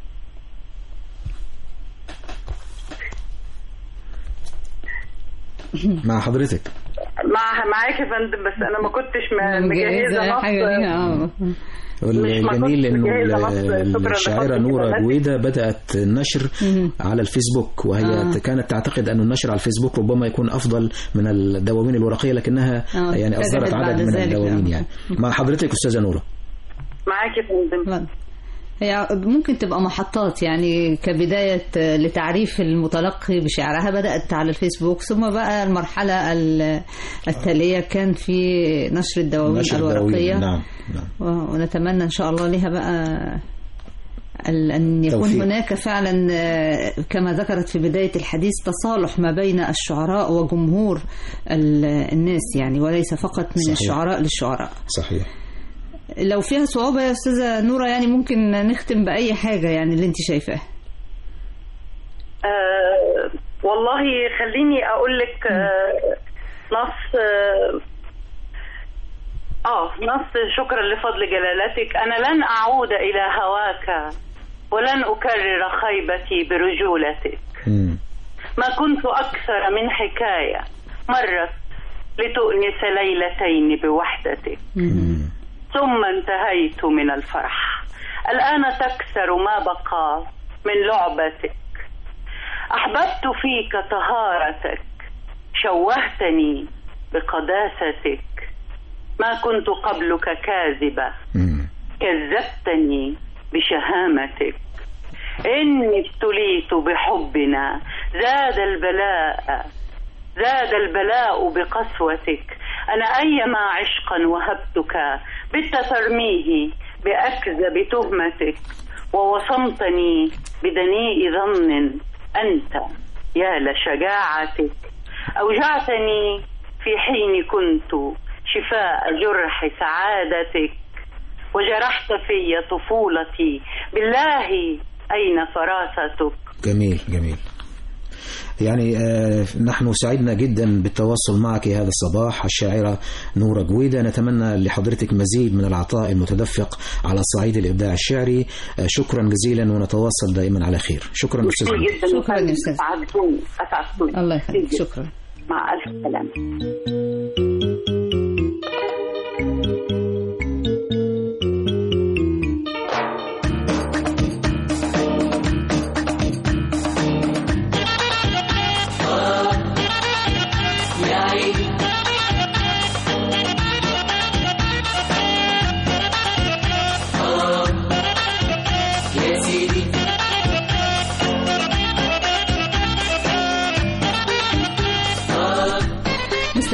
مع حضرتك مع معاك يا فندم بس انا ما كنتش م- مجهزه مجهزة نص حاجة ليها اه والجميل انه مجهزة نص. ال- شكراً الشاعره لفضل نوره جلالتك. جويده بدات النشر مهم. على الفيسبوك وهي آه. كانت تعتقد ان النشر على الفيسبوك ربما يكون افضل من الدواوين الورقيه لكنها آه، يعني اتجهت اصدرت بعد عدد من ذلك، الدواوين آه. يعني مع حضرتك استاذه نوره معاك يا فندم هي ممكن تبقى محطات يعني كبداية لتعريف المتلقي بشعرها بدأت على الفيسبوك ثم بقى المرحلة ال- التالية كان في نشر الدواوين نشر الورقية الدواوين نعم نعم و- ونتمنى إن شاء الله لها بقى ال- أن يكون توفيق. هناك فعلا آه، كما ذكرت في بداية الحديث تصالح ما بين الشعراء وجمهور ال- الناس يعني وليس فقط من صحيح. الشعراء للشعراء صحيح لو فيها صعوبة يا أستاذة نورة يعني ممكن نختم بأي حاجة يعني اللي أنت شايفاها آه والله خليني اقول لك آه نص آه, اه نص شكرا لفضل جلالتك انا لن اعود الى هواك ولن اكرر خيبتي برجولتك ما كنت اكثر من حكايه مرت لتؤنس ليلتين بوحدتك ثم انتهيت من الفرح الآن تكسر ما بقى من لعبتك أحببت فيك طهارتك شوهتني بقداستك ما كنت قبلك كاذبة كذبتني بشهامتك إني ابتليت بحبنا زاد البلاء زاد البلاء بقسوتك أنا أيما عشقا وهبتك بت ترميه بأكذب تهمتك ووصمتني بدنيء ظن أنت يا لشجاعتك أوجعتني في حين كنت شفاء جرح سعادتك وجرحت في طفولتي بالله أين فراستك جميل جميل يعني آه، نحن سعدنا جدا بالتواصل معك هذا الصباح الشاعرة نورة جويدة نتمنى لحضرتك مزيد من العطاء المتدفق على صعيد الإبداع الشعري آه، شكرا جزيلا ونتواصل دائما على خير شكرا أستاذ نورة. جدا شكراً يا أستاذ. أسعدتوني أسعدتوني الله يخليك شكرا مع ألف سلامة يا عيني آه يا سيدي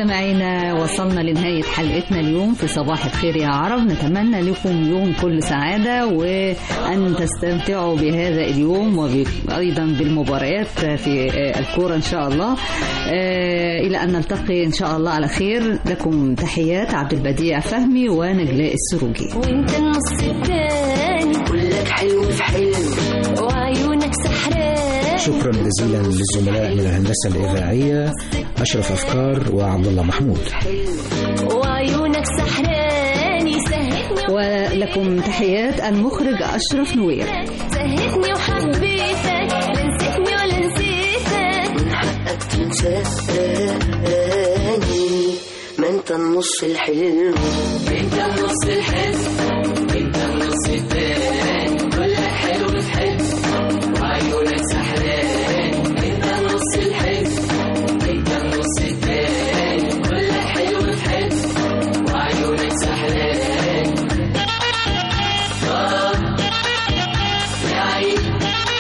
مستمعينا وصلنا لنهاية حلقتنا اليوم في صباح الخير يا عرب نتمنى لكم يوم كل سعادة وأن تستمتعوا بهذا اليوم وأيضا بالمباريات في الكورة إن شاء الله آه، إلى أن نلتقي إن شاء الله على خير لكم تحيات عبد البديع فهمي ونجلاء السروجي وانت النص التاني كلك حلو في حلم وعيونك سحران شكرا جزيلا للزملاء من الهندسة الإذاعية أشرف أفكار وعبد الله محمود وعيونك سحران يسهتني ولكم تحيات المخرج أشرف نوير سهتني وحبيتك لا نسيتني ولا نسيتك من حقك تنساني ما انت النص الحلو انت النص الحلو انت النص التاني كلك حلو في حلو وعيونك سحران انت النص الحلو انت النص التاني كلك حلو في حلو وعيونك سحران آه يا عيني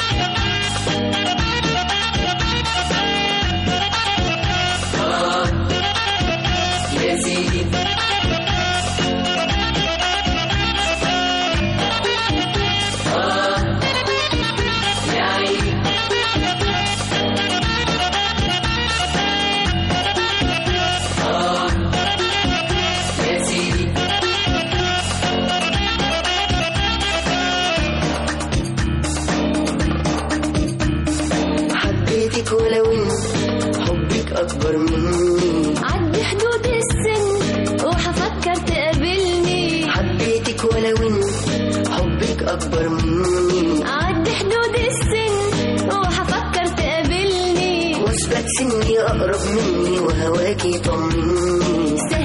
آه يا سيدي آه يا عيني آه يا سيدي حبيتك ولو ان حبك اكبر مني عدي حدود السن وحفكر تقابلني حبيتك ولو ان حبك اكبر مني عدي حدود السن وحفكر تقابلني واثبت سني اقرب مني وهواكي طمني